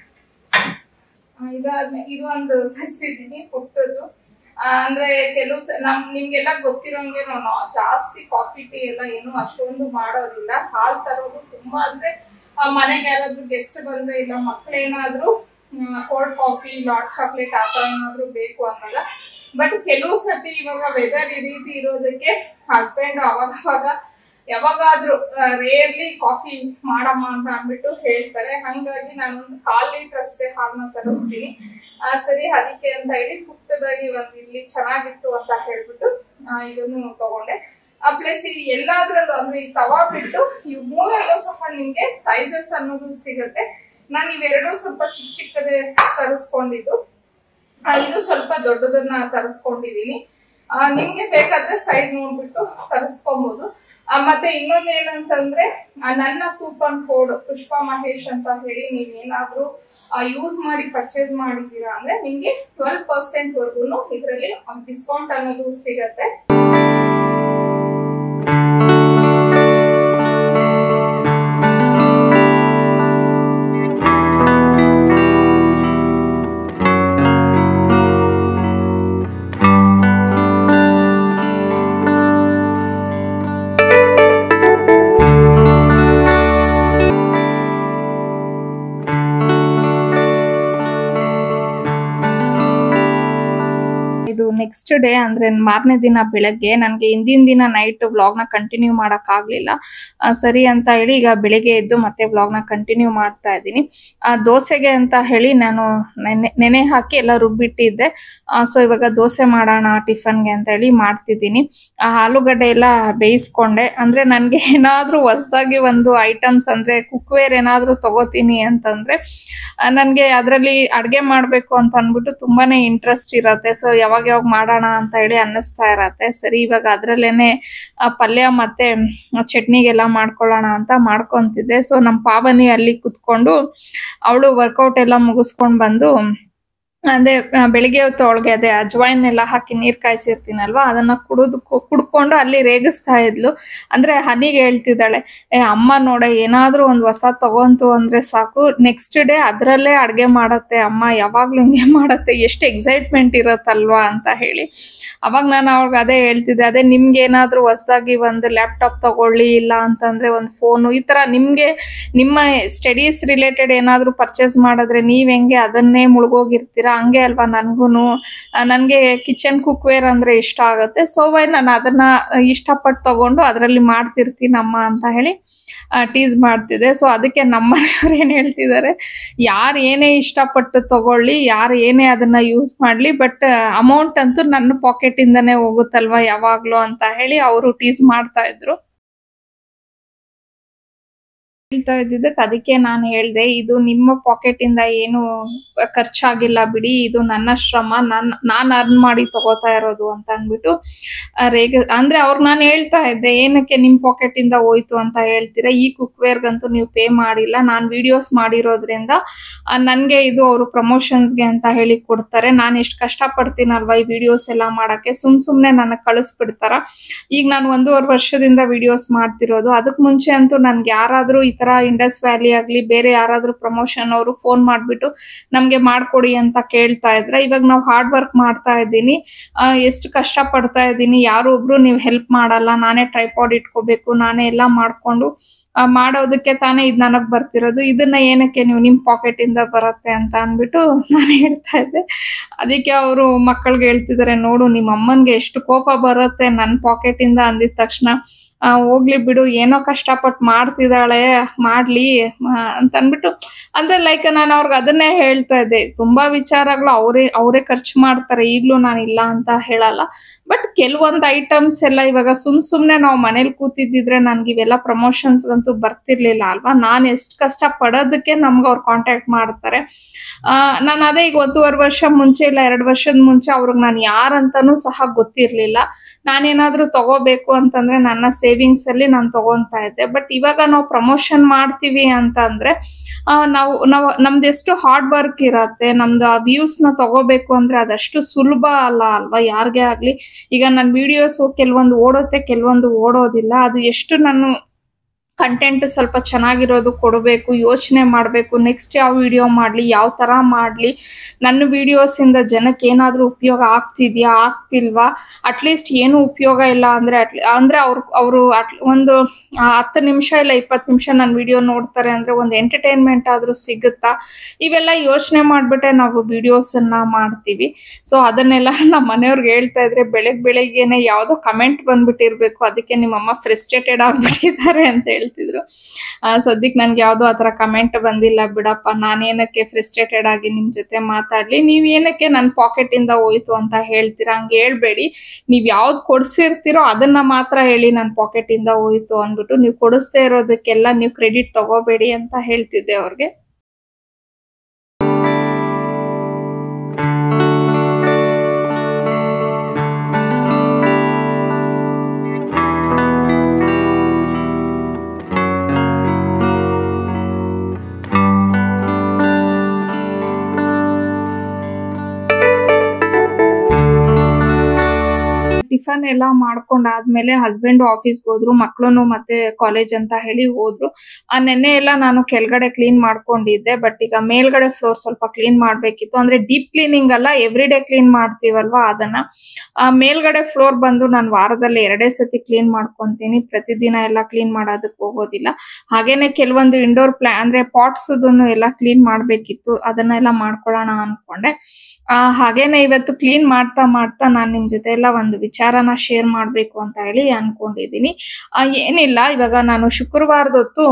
[SPEAKER 1] ಇದಾದ್ಮೇಲೆ ಇದು ಒಂದು ತರಿಸಿದೀನಿ ಪುಟ್ಟದ್ದು ಆ, ಅಂದ್ರೆ ಕೆಲವು ಸ- ನಮ್ ನಿಮ್ಗೆಲ್ಲ ಗೊತ್ತಿರೋಂಗೆ ನಾನು ಜಾಸ್ತಿ ಕಾಫಿ ಟೀ ಎಲ್ಲ ಏನು ಅಷ್ಟೊಂದು ಮಾಡೋದಿಲ್ಲ ಹಾಲ್ ತರೋದು ತುಂಬಾ ಅಂದ್ರೆ ಆ, ಮನೆಗೆ ಯಾರಾದ್ರೂ ಗೆಸ್ಟ್ ಬಂದ್ರೆ ಇಲ್ಲ ಮಕ್ಳೇನಾದ್ರೂ ಕೋಲ್ಡ್ ಕಾಫಿ ಲಾಟ್ ಚಾಕ್ಲೇಟ್ ಆ ತರ ಏನಾದ್ರೂ ಬೇಕು ಅನ್ನಲ್ಲ ಬಟ್ ಕೆಲವು ಸತಿ ಇವಾಗ ವೆದರ್ ಈ ರೀತಿ ಇರೋದಕ್ಕೆ ಹಸ್ಬೆಂಡ್ ಅವಾಗ ಅವಾಗ ಯಾವಾಗಾದ್ರೂ ರೇರ್ಲಿ ಕಾಫಿ ಮಾಡಮ್ಮ ಅಂತ ಅಂದ್ಬಿಟ್ಟು ಹೇಳ್ತಾರೆ ಹಂಗಾಗಿ ನಾನೊಂದು ಕಾಲ್ ಲೀಟರ್ ಅಷ್ಟೇ ಹಾಲ್ನ ತರಿಸ್ತೀನಿ ಆ, ಸರಿ ಅದಕ್ಕೆ ಅಂತ ಹೇಳಿ ಪುಟ್ಟದಾಗಿ ಒಂದ್ ಇಲ್ಲಿ ಚೆನ್ನಾಗಿತ್ತು ಅಂತ ಹೇಳ್ಬಿಟ್ಟು ಆ, ಇದನ್ನು ತಗೊಂಡೆ ಆ ಪ್ಲಸ್ ಈ ಎಲ್ಲಾದ್ರಲ್ಲೂ ಅಂದ್ರೆ ಈ ತವಾ ಬಿಟ್ಟು ಇವ್ ಮೂರಲ್ಲೂ ಸಹ ನಿಮ್ಗೆ ಸೈಜಸ್ ಅನ್ನೋದು ಸಿಗುತ್ತೆ ನಾನು ಇವೆರಡು ಸ್ವಲ್ಪ ಚಿಕ್ಕ ಚಿಕ್ಕದೇ ತರಿಸ್ಕೊಂಡಿದ್ದು ಆ, ಇದು ಸ್ವಲ್ಪ ದೊಡ್ಡದನ್ನ ತರಿಸ್ಕೊಂಡಿದೀನಿ ಆ, ನಿಮ್ಗೆ ಬೇಕಾದ್ರೆ ಸೈಜ್ ನೋಡ್ಬಿಟ್ಟು ತರಿಸ್ಕೊಬಹುದು ಆ, ಮತ್ತೆ ಇನ್ನೊಂದ್ ಏನಂತಂದ್ರೆ ಆ, ನನ್ನ ಕೂಪನ್ ಕೋಡ್ ಪುಷ್ಪಾ ಮಹೇಶ್ ಅಂತ ಹೇಳಿ ನೀವೇನಾದ್ರೂ ಯೂಸ್ ಮಾಡಿ ಪರ್ಚೇಸ್ ಮಾಡಿದ್ದೀರಾ ಅಂದ್ರೆ ನಿಮ್ಗೆ ಟ್ವೆಲ್ ಪರ್ಸೆಂಟ್ ವರ್ಗು ಇದರಲ್ಲಿ ಡಿಸ್ಕೌಂಟ್ ಅನ್ನೋದು ಸಿಗತ್ತೆ ಇದು ನೆಕ್ಸ್ಟ್ ಡೇ ಅಂದ್ರೆ ಮಾರನೇ ದಿನ ಬೆಳಗ್ಗೆ ನನಗೆ ಹಿಂದಿನ ದಿನ ನೈಟ್ ವ್ಲಾಗ್ನ ಕಂಟಿನ್ಯೂ ಮಾಡೋಕ್ಕಾಗಲಿಲ್ಲ ಸರಿ ಅಂತ ಹೇಳಿ ಈಗ ಬೆಳಿಗ್ಗೆ ಎದ್ದು ಮತ್ತೆ ವ್ಲಾಗ್ನ ಕಂಟಿನ್ಯೂ ಮಾಡ್ತಾ ಇದ್ದೀನಿ ಆ, ದೋಸೆಗೆ ಅಂತ ಹೇಳಿ ನಾನು ನೆನೆ ನೆನೆ ಹಾಕಿ ಎಲ್ಲ ರುಬ್ಬಿಟ್ಟಿದ್ದೆ ಸೊ ಇವಾಗ ದೋಸೆ ಮಾಡೋಣ ಟಿಫನ್ಗೆ ಅಂತ ಹೇಳಿ ಮಾಡ್ತಿದ್ದೀನಿ ಆ ಆಲೂಗಡ್ಡೆ ಎಲ್ಲ ಬೇಯಿಸ್ಕೊಂಡೆ ಅಂದ್ರೆ ನನಗೆ ಏನಾದ್ರೂ ಹೊಸದಾಗಿ ಒಂದು ಐಟಮ್ಸ್ ಅಂದ್ರೆ ಕುಕ್ವೇರ್ ಏನಾದ್ರೂ ತಗೋತೀನಿ ಅಂತಂದ್ರೆ ನನಗೆ ಅದರಲ್ಲಿ ಅಡ್ಗೆ ಮಾಡ್ಬೇಕು ಅಂತ ಅನ್ಬಿಟ್ಟು ತುಂಬಾನೇ ಇಂಟ್ರೆಸ್ಟ್ ಇರತ್ತೆ ಸೊ ಯಾವಾಗ ಯಾವಾಗ ಮಾಡೋಣ ಅಂತ ಹೇಳಿ ಅನ್ನಿಸ್ತಾ ಇರತ್ತೆ ಸರಿ ಇವಾಗ ಅದ್ರಲ್ಲೇನೆ ಆ ಪಲ್ಯ ಮತ್ತೆ ಚಟ್ನಿಗೆಲ್ಲ ಮಾಡ್ಕೊಳ್ಳೋಣ ಅಂತ ಮಾಡ್ಕೊಂತಿದ್ದೆ ಸೊ ನಮ್ಮ ಪಾವನಿ ಅಲ್ಲಿ ಕುತ್ಕೊಂಡು ಅವಳು ವರ್ಕೌಟ್ ಎಲ್ಲ ಮುಗಿಸ್ಕೊಂಡ್ ಬಂದು ಅದೇ ಆ, ಬೆಳಿಗ್ಗೆ ಹೊತ್ತು ಅವಳಿಗೆ ಅದೇ ಅಜ್ವೈನ್ ಎಲ್ಲ ಹಾಕಿ ನೀರ್ ಕಾಯಿಸಿರ್ತೀನಲ್ವಾ ಅದನ್ನ ಕುಡಿದು ಕುಡ್ಕೊಂಡು ಅಲ್ಲಿ ರೇಗಿಸ್ತಾ ಇದ್ಲು ಅಂದ್ರೆ ಹನಿಗೆ ಹೇಳ್ತಿದ್ದಾಳೆ ಏ ಅಮ್ಮ ನೋಡೆ ಏನಾದ್ರೂ ಒಂದ್ ಹೊಸ ತಗೊಂತು ಅಂದ್ರೆ ಸಾಕು ನೆಕ್ಸ್ಟ್ ಡೇ ಅದ್ರಲ್ಲೇ ಅಡ್ಗೆ ಮಾಡತ್ತೆ ಅಮ್ಮ ಯಾವಾಗ್ಲೂ ಹಿಂಗೆ ಮಾಡತ್ತೆ ಎಷ್ಟು ಎಕ್ಸೈಟ್ಮೆಂಟ್ ಇರತ್ತಲ್ವಾ ಅಂತ ಹೇಳಿ ಅವಾಗ ನಾನು ಅವ್ರಿಗೆ ಅದೇ ಹೇಳ್ತಿದ್ದೆ ಅದೇ ನಿಮ್ಗೆ ಏನಾದ್ರೂ ಹೊಸದಾಗಿ ಒಂದು ಲ್ಯಾಪ್ಟಾಪ್ ತಗೊಳ್ಳಿ ಇಲ್ಲ ಅಂತಂದ್ರೆ ಒಂದು ಫೋನು ಈ ತರ ನಿಮ್ಗೆ ನಿಮ್ಮ ಸ್ಟಡೀಸ್ ರಿಲೇಟೆಡ್ ಏನಾದ್ರೂ ಪರ್ಚೇಸ್ ಮಾಡಿದ್ರೆ ನೀವ್ ಹೆಂಗೆ ಅದನ್ನೇ ಮುಳುಗೋಗಿರ್ತೀರಾ ಹಂಗೆ ಅಲ್ವಾ ನನ್ಗೂನು ಆ, ನನ್ಗೆ ಕಿಚನ್ ಕುಕ್ವೇರ್ ಅಂದ್ರೆ ಇಷ್ಟ ಆಗುತ್ತೆ ಸೊ ವೈ ನಾನು ಅದನ್ನ ಇಷ್ಟಪಟ್ಟು ತಗೊಂಡು ಅದರಲ್ಲಿ ಮಾಡ್ತಿರ್ತೀನಮ್ಮ ಅಂತ ಹೇಳಿ ಟೀಸ್ ಮಾಡ್ತಿದ್ದೆ ಸೊ ಅದಕ್ಕೆ ನಮ್ಮ ಮನೆಯವ್ರು ಏನ್ ಹೇಳ್ತಿದ್ದಾರೆ ಯಾರು ಏನೇ ಇಷ್ಟಪಟ್ಟು ತಗೊಳ್ಳಿ ಯಾರು ಏನೇ ಅದನ್ನ ಯೂಸ್ ಮಾಡ್ಲಿ ಬಟ್ ಅಮೌಂಟ್ ಅಂತೂ ನನ್ನ ಪಾಕೆಟ್ ಇಂದಾನೆ ಹೋಗುತ್ತಲ್ವಾ ಯಾವಾಗ್ಲೂ ಅಂತ ಹೇಳಿ ಅವರು ಟೀಸ್ ಮಾಡ್ತಾ ಇದ್ರು ಹೇಳ್ತಾ ಇದ್ದಿದ್ದಕ್ಕೆ ಅದಕ್ಕೆ ನಾನು ಹೇಳ್ದೆ ಇದು ನಿಮ್ಮ ಪಾಕೆಟ್ ಇಂದ ಏನು ಖರ್ಚಾಗಿಲ್ಲ ಬಿಡಿ ಇದು ನನ್ನ ಶ್ರಮ ನನ್ ನಾನ್ ಅರ್ನ್ ಮಾಡಿ ತಗೋತಾ ಇರೋದು ಅಂತ ಅನ್ಬಿಟ್ಟು ಆ, ರೇಗ ಅಂದ್ರೆ ಅವ್ರು ನಾನು ಹೇಳ್ತಾ ಇದ್ದೆ ಏನಕ್ಕೆ ನಿಮ್ ಪಾಕೆಟ್ ಇಂದ ಹೋಯ್ತು ಅಂತ ಹೇಳ್ತೀರಾ ಈ ಕುಕ್ವೇರ್ಗಂತೂ ನೀವು ಪೇ ಮಾಡಿಲ್ಲ ನಾನು ವಿಡಿಯೋಸ್ ಮಾಡಿರೋದ್ರಿಂದ ಆ, ನನ್ಗೆ ಇದು ಅವರು ಪ್ರಮೋಷನ್ಸ್ಗೆ ಅಂತ ಹೇಳಿ ಕೊಡ್ತಾರೆ ನಾನು ಎಷ್ಟು ಕಷ್ಟಪಡ್ತೀನಲ್ವಾ ಈ ವಿಡಿಯೋಸ್ ಎಲ್ಲ ಮಾಡಕ್ಕೆ ಸುಮ್ ಸುಮ್ನೆ ನನಗೆ ಕಳಿಸ್ಬಿಡ್ತಾರ ಈಗ ನಾನು ಒಂದೂವರೆ ವರ್ಷದಿಂದ ವಿಡಿಯೋಸ್ ಮಾಡ್ತಿರೋದು ಅದಕ್ಕೆ ಮುಂಚೆ ಅಂತೂ ನನ್ಗೆ ಯಾರಾದ್ರೂ ಈ ತರ ಇಂಡಸ್ ವ್ಯಾಲಿ ಆಗ್ಲಿ ಬೇರೆ ಯಾರಾದ್ರೂ ಪ್ರಮೋಷನ್ ಅವರು ಫೋನ್ ಮಾಡ್ಬಿಟ್ಟು ನಮ್ಗೆ ಮಾಡ್ಕೊಡಿ ಅಂತ ಕೇಳ್ತಾ ಇದ್ರೆ ಇವಾಗ ನಾವು ಹಾರ್ಡ್ ವರ್ಕ್ ಮಾಡ್ತಾ ಇದ್ದೀನಿ ಆ, ಎಷ್ಟು ಕಷ್ಟ ಪಡ್ತಾ ಇದ್ದೀನಿ ಯಾರು ಒಬ್ರು ನೀವು ಹೆಲ್ಪ್ ಮಾಡಲ್ಲ ನಾನೇ ಟ್ರೈಪಾಡ್ ಇಟ್ಕೋಬೇಕು ನಾನೇ ಎಲ್ಲ ಮಾಡ್ಕೊಂಡು ಆ, ಮಾಡೋದಕ್ಕೆ ತಾನೇ ಇದು ನನಗ್ ಬರ್ತಿರೋದು ಇದನ್ನ ಏನಕ್ಕೆ ನೀವು ನಿಮ್ ಪಾಕೆಟ್ ಇಂದ ಬರುತ್ತೆ ಅಂತ ಅನ್ಬಿಟ್ಟು ನಾನು ಹೇಳ್ತಾ ಇದ್ದೆ ಅದಕ್ಕೆ ಅವರು ಮಕ್ಕಳಿಗೆ ಹೇಳ್ತಿದ್ದಾರೆ ನೋಡು ನಿಮ್ಮ ಅಮ್ಮನ್ಗೆ ಎಷ್ಟು ಕೋಪ ಬರುತ್ತೆ ನನ್ನ ಪಾಕೆಟ್ ಇಂದ ಅಂದಿದ ತಕ್ಷಣ ಆ, ಹೋಗ್ಲಿ ಬಿಡು ಏನೋ ಕಷ್ಟಪಟ್ಟು ಮಾಡ್ತಿದ್ದಾಳೆ ಮಾಡ್ಲಿ ಆ, ಅಂತ ಅನ್ಬಿಟ್ಟು ಅಂದ್ರೆ ಲೈಕ್ ನಾನು ಅವ್ರಿಗೆ ಅದನ್ನೇ ಹೇಳ್ತಾ ಇದ್ದೆ ತುಂಬಾ ವಿಚಾರಗಳು ಅವರೇ ಅವರೇ ಖರ್ಚು ಮಾಡ್ತಾರೆ ಈಗ್ಲೂ ನಾನು ಇಲ್ಲ ಅಂತ ಹೇಳಲ್ಲ ಬಟ್ ಕೆಲವೊಂದು ಐಟಮ್ಸ್ ಎಲ್ಲ ಇವಾಗ ಸುಮ್ ಸುಮ್ನೆ ನಾವು ಮನೇಲಿ ಕೂತಿದ್ದಿದ್ರೆ ನನ್ಗೆ ಇವೆಲ್ಲ ಪ್ರಮೋಷನ್ಸ್ ಅಂತೂ ಬರ್ತಿರ್ಲಿಲ್ಲ ಅಲ್ವಾ ನಾನು ಎಷ್ಟು ಕಷ್ಟ ಪಡೋದಕ್ಕೆ ನಮ್ಗೆ ಅವ್ರು ಕಾಂಟ್ಯಾಕ್ಟ್ ಮಾಡ್ತಾರೆ ಆ, ನಾನು ಅದೇ ಈಗ ಒಂದೂವರೆ ವರ್ಷ ಮುಂಚೆ ಇಲ್ಲ ಎರಡು ವರ್ಷದ ಮುಂಚೆ ಅವ್ರಿಗೆ ನಾನು ಯಾರಂತಾನೂ ಸಹ ಗೊತ್ತಿರ್ಲಿಲ್ಲ ನಾನೇನಾದ್ರೂ ತಗೋಬೇಕು ಅಂತಂದ್ರೆ ನನ್ನ ಸೇವಿಂಗ್ಸ್ ಅಲ್ಲಿ ನಾನು ತಗೊಂತಾ ಇದ್ದೆ ಬಟ್ ಇವಾಗ ನಾವು ಪ್ರಮೋಷನ್ ಮಾಡ್ತೀವಿ ಅಂತ ಅಂದ್ರೆ ಆ, ನಾವು ನಾವು ನಮ್ದು ಎಷ್ಟು ಹಾರ್ಡ್ ವರ್ಕ್ ಇರತ್ತೆ ನಮ್ದು ಆ ವ್ಯೂಸ್ ನ ತಗೋಬೇಕು ಅಂದ್ರೆ ಅದಷ್ಟು ಸುಲಭ ಅಲ್ಲ ಅಲ್ವಾ ಯಾರಿಗೇ ಆಗ್ಲಿ ಈಗ ನನ್ನ ವಿಡಿಯೋಸ್ ಕೆಲವೊಂದು ಓಡುತ್ತೆ ಕೆಲವೊಂದು ಓಡೋದಿಲ್ಲ ಅದು ಎಷ್ಟು ನಾನು ಕಂಟೆಂಟ್ ಸ್ವಲ್ಪ ಚೆನ್ನಾಗಿರೋದು ಕೊಡಬೇಕು ಯೋಚನೆ ಮಾಡಬೇಕು ನೆಕ್ಸ್ಟ್ ಯಾವ ವಿಡಿಯೋ ಮಾಡಲಿ ಯಾವ ಥರ ಮಾಡಲಿ ನನ್ನ ವಿಡಿಯೋಸ್ ಇಂದ ಜನಕ್ಕೆ ಏನಾದರೂ ಉಪಯೋಗ ಆಗ್ತಿದ್ಯಾ ಆಗ್ತಿಲ್ವಾ ಅಟ್ಲೀಸ್ಟ್ ಏನು ಉಪಯೋಗ ಇಲ್ಲ ಅಂದ್ರೆ ಅಟ್ಲಿ ಅಂದ್ರೆ ಅವ್ರು ಅವರು ಒಂದು ಆ, ಹತ್ತು ನಿಮಿಷ ಇಲ್ಲ ಇಪ್ಪತ್ತು ನಿಮಿಷ ನನ್ನ ವಿಡಿಯೋ ನೋಡ್ತಾರೆ ಅಂದ್ರೆ ಒಂದು ಎಂಟರ್ಟೈನ್ಮೆಂಟ್ ಆದ್ರೂ ಸಿಗುತ್ತಾ ಇವೆಲ್ಲ ಯೋಚನೆ ಮಾಡ್ಬಿಟ್ಟೆ ನಾವು ವಿಡಿಯೋಸ್ ಅನ್ನ ಮಾಡ್ತೀವಿ ಸೊ ಅದನ್ನೆಲ್ಲ ನಮ್ಮ ಮನೆಯವ್ರಿಗೆ ಹೇಳ್ತಾ ಇದ್ರೆ ಬೆಳಗ್ ಬೆಳಿಗ್ಗೆನೆ ಯಾವ್ದೋ ಕಮೆಂಟ್ ಬಂದ್ಬಿಟ್ಟಿರ್ಬೇಕು ಅದಕ್ಕೆ ನಿಮ್ಮಮ್ಮ ಫ್ರಸ್ಟ್ರೇಟೆಡ್ ಆಗ್ಬಿಟ್ಟಿದ್ದಾರೆ ಅಂತ ಹೇಳ್ತಿದ್ರು ಆ, ಸದ್ಯಕ್ಕೆ ನನ್ಗೆ ಯಾವ್ದೋ ಆತರ ಕಮೆಂಟ್ ಬಂದಿಲ್ಲ ಬಿಡಪ್ಪ ನಾನೇನಕ್ಕೆ ಫ್ರಸ್ಟ್ರೇಟೆಡ್ ಆಗಿ ನಿಮ್ ಜೊತೆ ಮಾತಾಡ್ಲಿ ನೀವ್ ಏನಕ್ಕೆ ನನ್ನ ಪಾಕೆಟ್ ಇಂದ ಹೋಯ್ತು ಅಂತ ಹೇಳ್ತೀರಾ ಹಂಗೆ ಹೇಳ್ಬೇಡಿ ನೀವ್ ಯಾವ್ದು ಕೊಡ್ಸಿರ್ತೀರೋ ಅದನ್ನ ಮಾತ್ರ ಹೇಳಿ ನನ್ನ ಪಾಕೆಟ್ ಇಂದ ಹೋಯ್ತು ಅಂದ್ಬಿಟ್ಟು ನೀವು ಕೊಡಿಸ್ದೇ ಇರೋದಕ್ಕೆಲ್ಲ ನೀವು ಕ್ರೆಡಿಟ್ ತಗೋಬೇಡಿ ಅಂತ ಹೇಳ್ತಿದ್ದೆ ಅವ್ರಿಗೆ ಟಿಫನ್ ಎಲ್ಲ ಮಾಡ್ಕೊಂಡಾದ್ಮೇಲೆ ಹಸ್ಬೆಂಡ್ ಆಫೀಸ್ಗೆ ಹೋದ್ರು ಮಕ್ಳುನು ಮತ್ತೆ ಕಾಲೇಜ್ ಅಂತ ಹೇಳಿ ಹೋದ್ರು ಆ ನೆನ್ನೆ ಎಲ್ಲ ನಾನು ಕೆಳಗಡೆ ಕ್ಲೀನ್ ಮಾಡ್ಕೊಂಡಿದ್ದೆ ಬಟ್ ಈಗ ಮೇಲ್ಗಡೆ ಫ್ಲೋರ್ ಸ್ವಲ್ಪ ಕ್ಲೀನ್ ಮಾಡ್ಬೇಕಿತ್ತು ಅಂದ್ರೆ ಡೀಪ್ ಕ್ಲೀನಿಂಗ್ ಅಲ್ಲ ಎವ್ರಿ ಡೇ ಕ್ಲೀನ್ ಮಾಡ್ತೀವಲ್ವಾ ಅದನ್ನ ಆ ಮೇಲ್ಗಡೆ ಫ್ಲೋರ್ ಬಂದು ನಾನು ವಾರದಲ್ಲಿ ಎರಡೇ ಸತಿ ಕ್ಲೀನ್ ಮಾಡ್ಕೊಂತೀನಿ ಪ್ರತಿದಿನ ಎಲ್ಲ ಕ್ಲೀನ್ ಮಾಡೋದಕ್ಕೆ ಹೋಗೋದಿಲ್ಲ ಹಾಗೇನೆ ಕೆಲವೊಂದು ಇಂಡೋರ್ ಪ್ಲಾ ಅಂದ್ರೆ ಪಾಟ್ಸ್ ಎಲ್ಲ ಕ್ಲೀನ್ ಮಾಡ್ಬೇಕಿತ್ತು ಅದನ್ನೆಲ್ಲ ಮಾಡ್ಕೊಳ್ಳೋಣ ಅನ್ಕೊಂಡೆ ಆ ಹಾಗೇನೆ ಇವತ್ತು ಕ್ಲೀನ್ ಮಾಡ್ತಾ ಮಾಡ್ತಾ ನಾನು ನಿಮ್ ಜೊತೆ ಎಲ್ಲ ಒಂದು ವಿಚಾರನ ಶೇರ್ ಮಾಡ್ಬೇಕು ಅಂತ ಹೇಳಿ ಅನ್ಕೊಂಡಿದೀನಿ ಆ ಏನಿಲ್ಲ ಇವಾಗ ನಾನು ಶುಕ್ರವಾರದ ಹೊತ್ತು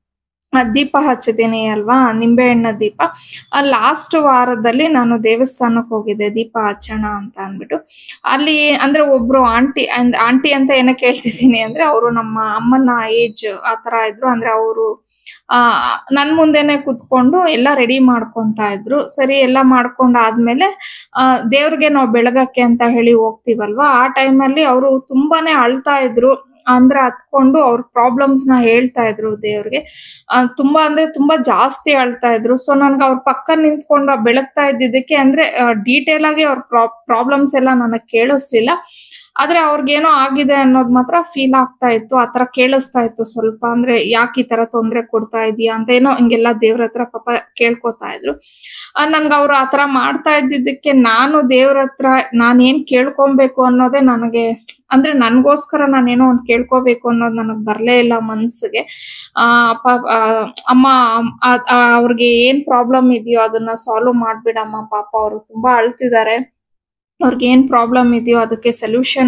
[SPEAKER 1] ಆ ದೀಪ ಹಚ್ಚಿದ್ದೀನಿ ಅಲ್ವಾ ನಿಂಬೆಹಣ್ಣ ದೀಪ ಆ ಲಾಸ್ಟ್ ವಾರದಲ್ಲಿ ನಾನು ದೇವಸ್ಥಾನಕ್ಕೆ ಹೋಗಿದ್ದೆ ದೀಪ ಹಚ್ಚೋಣ ಅಂತ ಅಂದ್ಬಿಟ್ಟು ಅಲ್ಲಿ ಅಂದ್ರೆ ಒಬ್ರು ಆಂಟಿ ಅಂದ್ ಆಂಟಿ ಅಂತ ಏನಕ್ಕೆ ಹೇಳ್ತಿದ್ದೀನಿ ಅಂದ್ರೆ ಅವರು ನಮ್ಮ ಅಮ್ಮನ ಏಜ್ ಆ ತರ ಇದ್ರು ಅಂದ್ರೆ ಅವರು ಆ ನನ್ ಮುಂದೆನೆ ಕುತ್ಕೊಂಡು ಎಲ್ಲ ರೆಡಿ ಮಾಡ್ಕೊಂತ ಇದ್ರು ಸರಿ ಎಲ್ಲ ಮಾಡ್ಕೊಂಡಾದ್ಮೇಲೆ ಆ ದೇವ್ರಿಗೆ ನಾವು ಬೆಳಗಕ್ಕೆ ಅಂತ ಹೇಳಿ ಹೋಗ್ತೀವಲ್ವಾ ಆ ಟೈಮಲ್ಲಿ ಅವರು ತುಂಬಾನೇ ಅಳ್ತಾ ಇದ್ರು ಅಂದ್ರೆ ಹತ್ಕೊಂಡು ಅವ್ರ ಪ್ರಾಬ್ಲಮ್ಸ್ ನ ಹೇಳ್ತಾ ಇದ್ರು ದೇವ್ರಿಗೆ ಆ, ತುಂಬಾ ಅಂದ್ರೆ ತುಂಬಾ ಜಾಸ್ತಿ ಅಳ್ತಾ ಇದ್ರು ಸೊ ನನ್ಗೆ ಅವ್ರ ಪಕ್ಕ ನಿಂತ್ಕೊಂಡು ಆ ಬೆಳಗ್ತಾ ಇದ್ದಿದ್ದಕ್ಕೆ ಅಂದ್ರೆ ಡೀಟೇಲ್ ಆಗಿ ಅವ್ರ ಪ್ರಾಬ್ಲಮ್ಸ್ ಎಲ್ಲ ನನಗೆ ಕೇಳಿಸ್ಲಿಲ್ಲ ಆದ್ರೆ ಅವ್ರಿಗೇನೋ ಆಗಿದೆ ಅನ್ನೋದು ಮಾತ್ರ ಫೀಲ್ ಆಗ್ತಾ ಇತ್ತು ಆತರ ಕೇಳಿಸ್ತಾ ಇತ್ತು ಸ್ವಲ್ಪ ಅಂದ್ರೆ ಯಾಕೆ ಈ ತರ ತೊಂದ್ರೆ ಕೊಡ್ತಾ ಇದೀಯಾ ಅಂತ ಏನೋ ಹಿಂಗೆಲ್ಲ ದೇವ್ರ ಹತ್ರ ಪಾಪ ಕೇಳ್ಕೊತಾ ಇದ್ರು ಆ, ನನ್ಗೆ ಅವ್ರು ಆತರ ಮಾಡ್ತಾ ಇದ್ದಿದ್ದಕ್ಕೆ ನಾನು ದೇವ್ರ ಹತ್ರ ನಾನೇನ್ ಕೇಳ್ಕೊಬೇಕು ಅನ್ನೋದೇ ನನಗೆ ಅಂದ್ರೆ ನನ್ಗೋಸ್ಕರ ನಾನೇನೋ ಒಂದ್ ಕೇಳ್ಕೋಬೇಕು ಅನ್ನೋದು ನನಗ್ ಬರ್ಲೇ ಇಲ್ಲ ಮನ್ಸಿಗೆ ಆ ಅಪ್ಪ ಆ, ಅಮ್ಮ ಆ, ಆ, ಅವ್ರಿಗೆ ಏನ್ ಪ್ರಾಬ್ಲಮ್ ಇದೆಯೋ ಅದನ್ನ ಸಾಲ್ವ್ ಮಾಡ್ಬಿಡಮ್ಮ ಪಾಪ ಅವರು ತುಂಬಾ ಅಳ್ತಿದ್ದಾರೆ ಅವ್ರಿಗೆ ಏನ್ ಪ್ರಾಬ್ಲಮ್ ಇದೆಯೋ ಅದಕ್ಕೆ ಸೊಲ್ಯೂಷನ್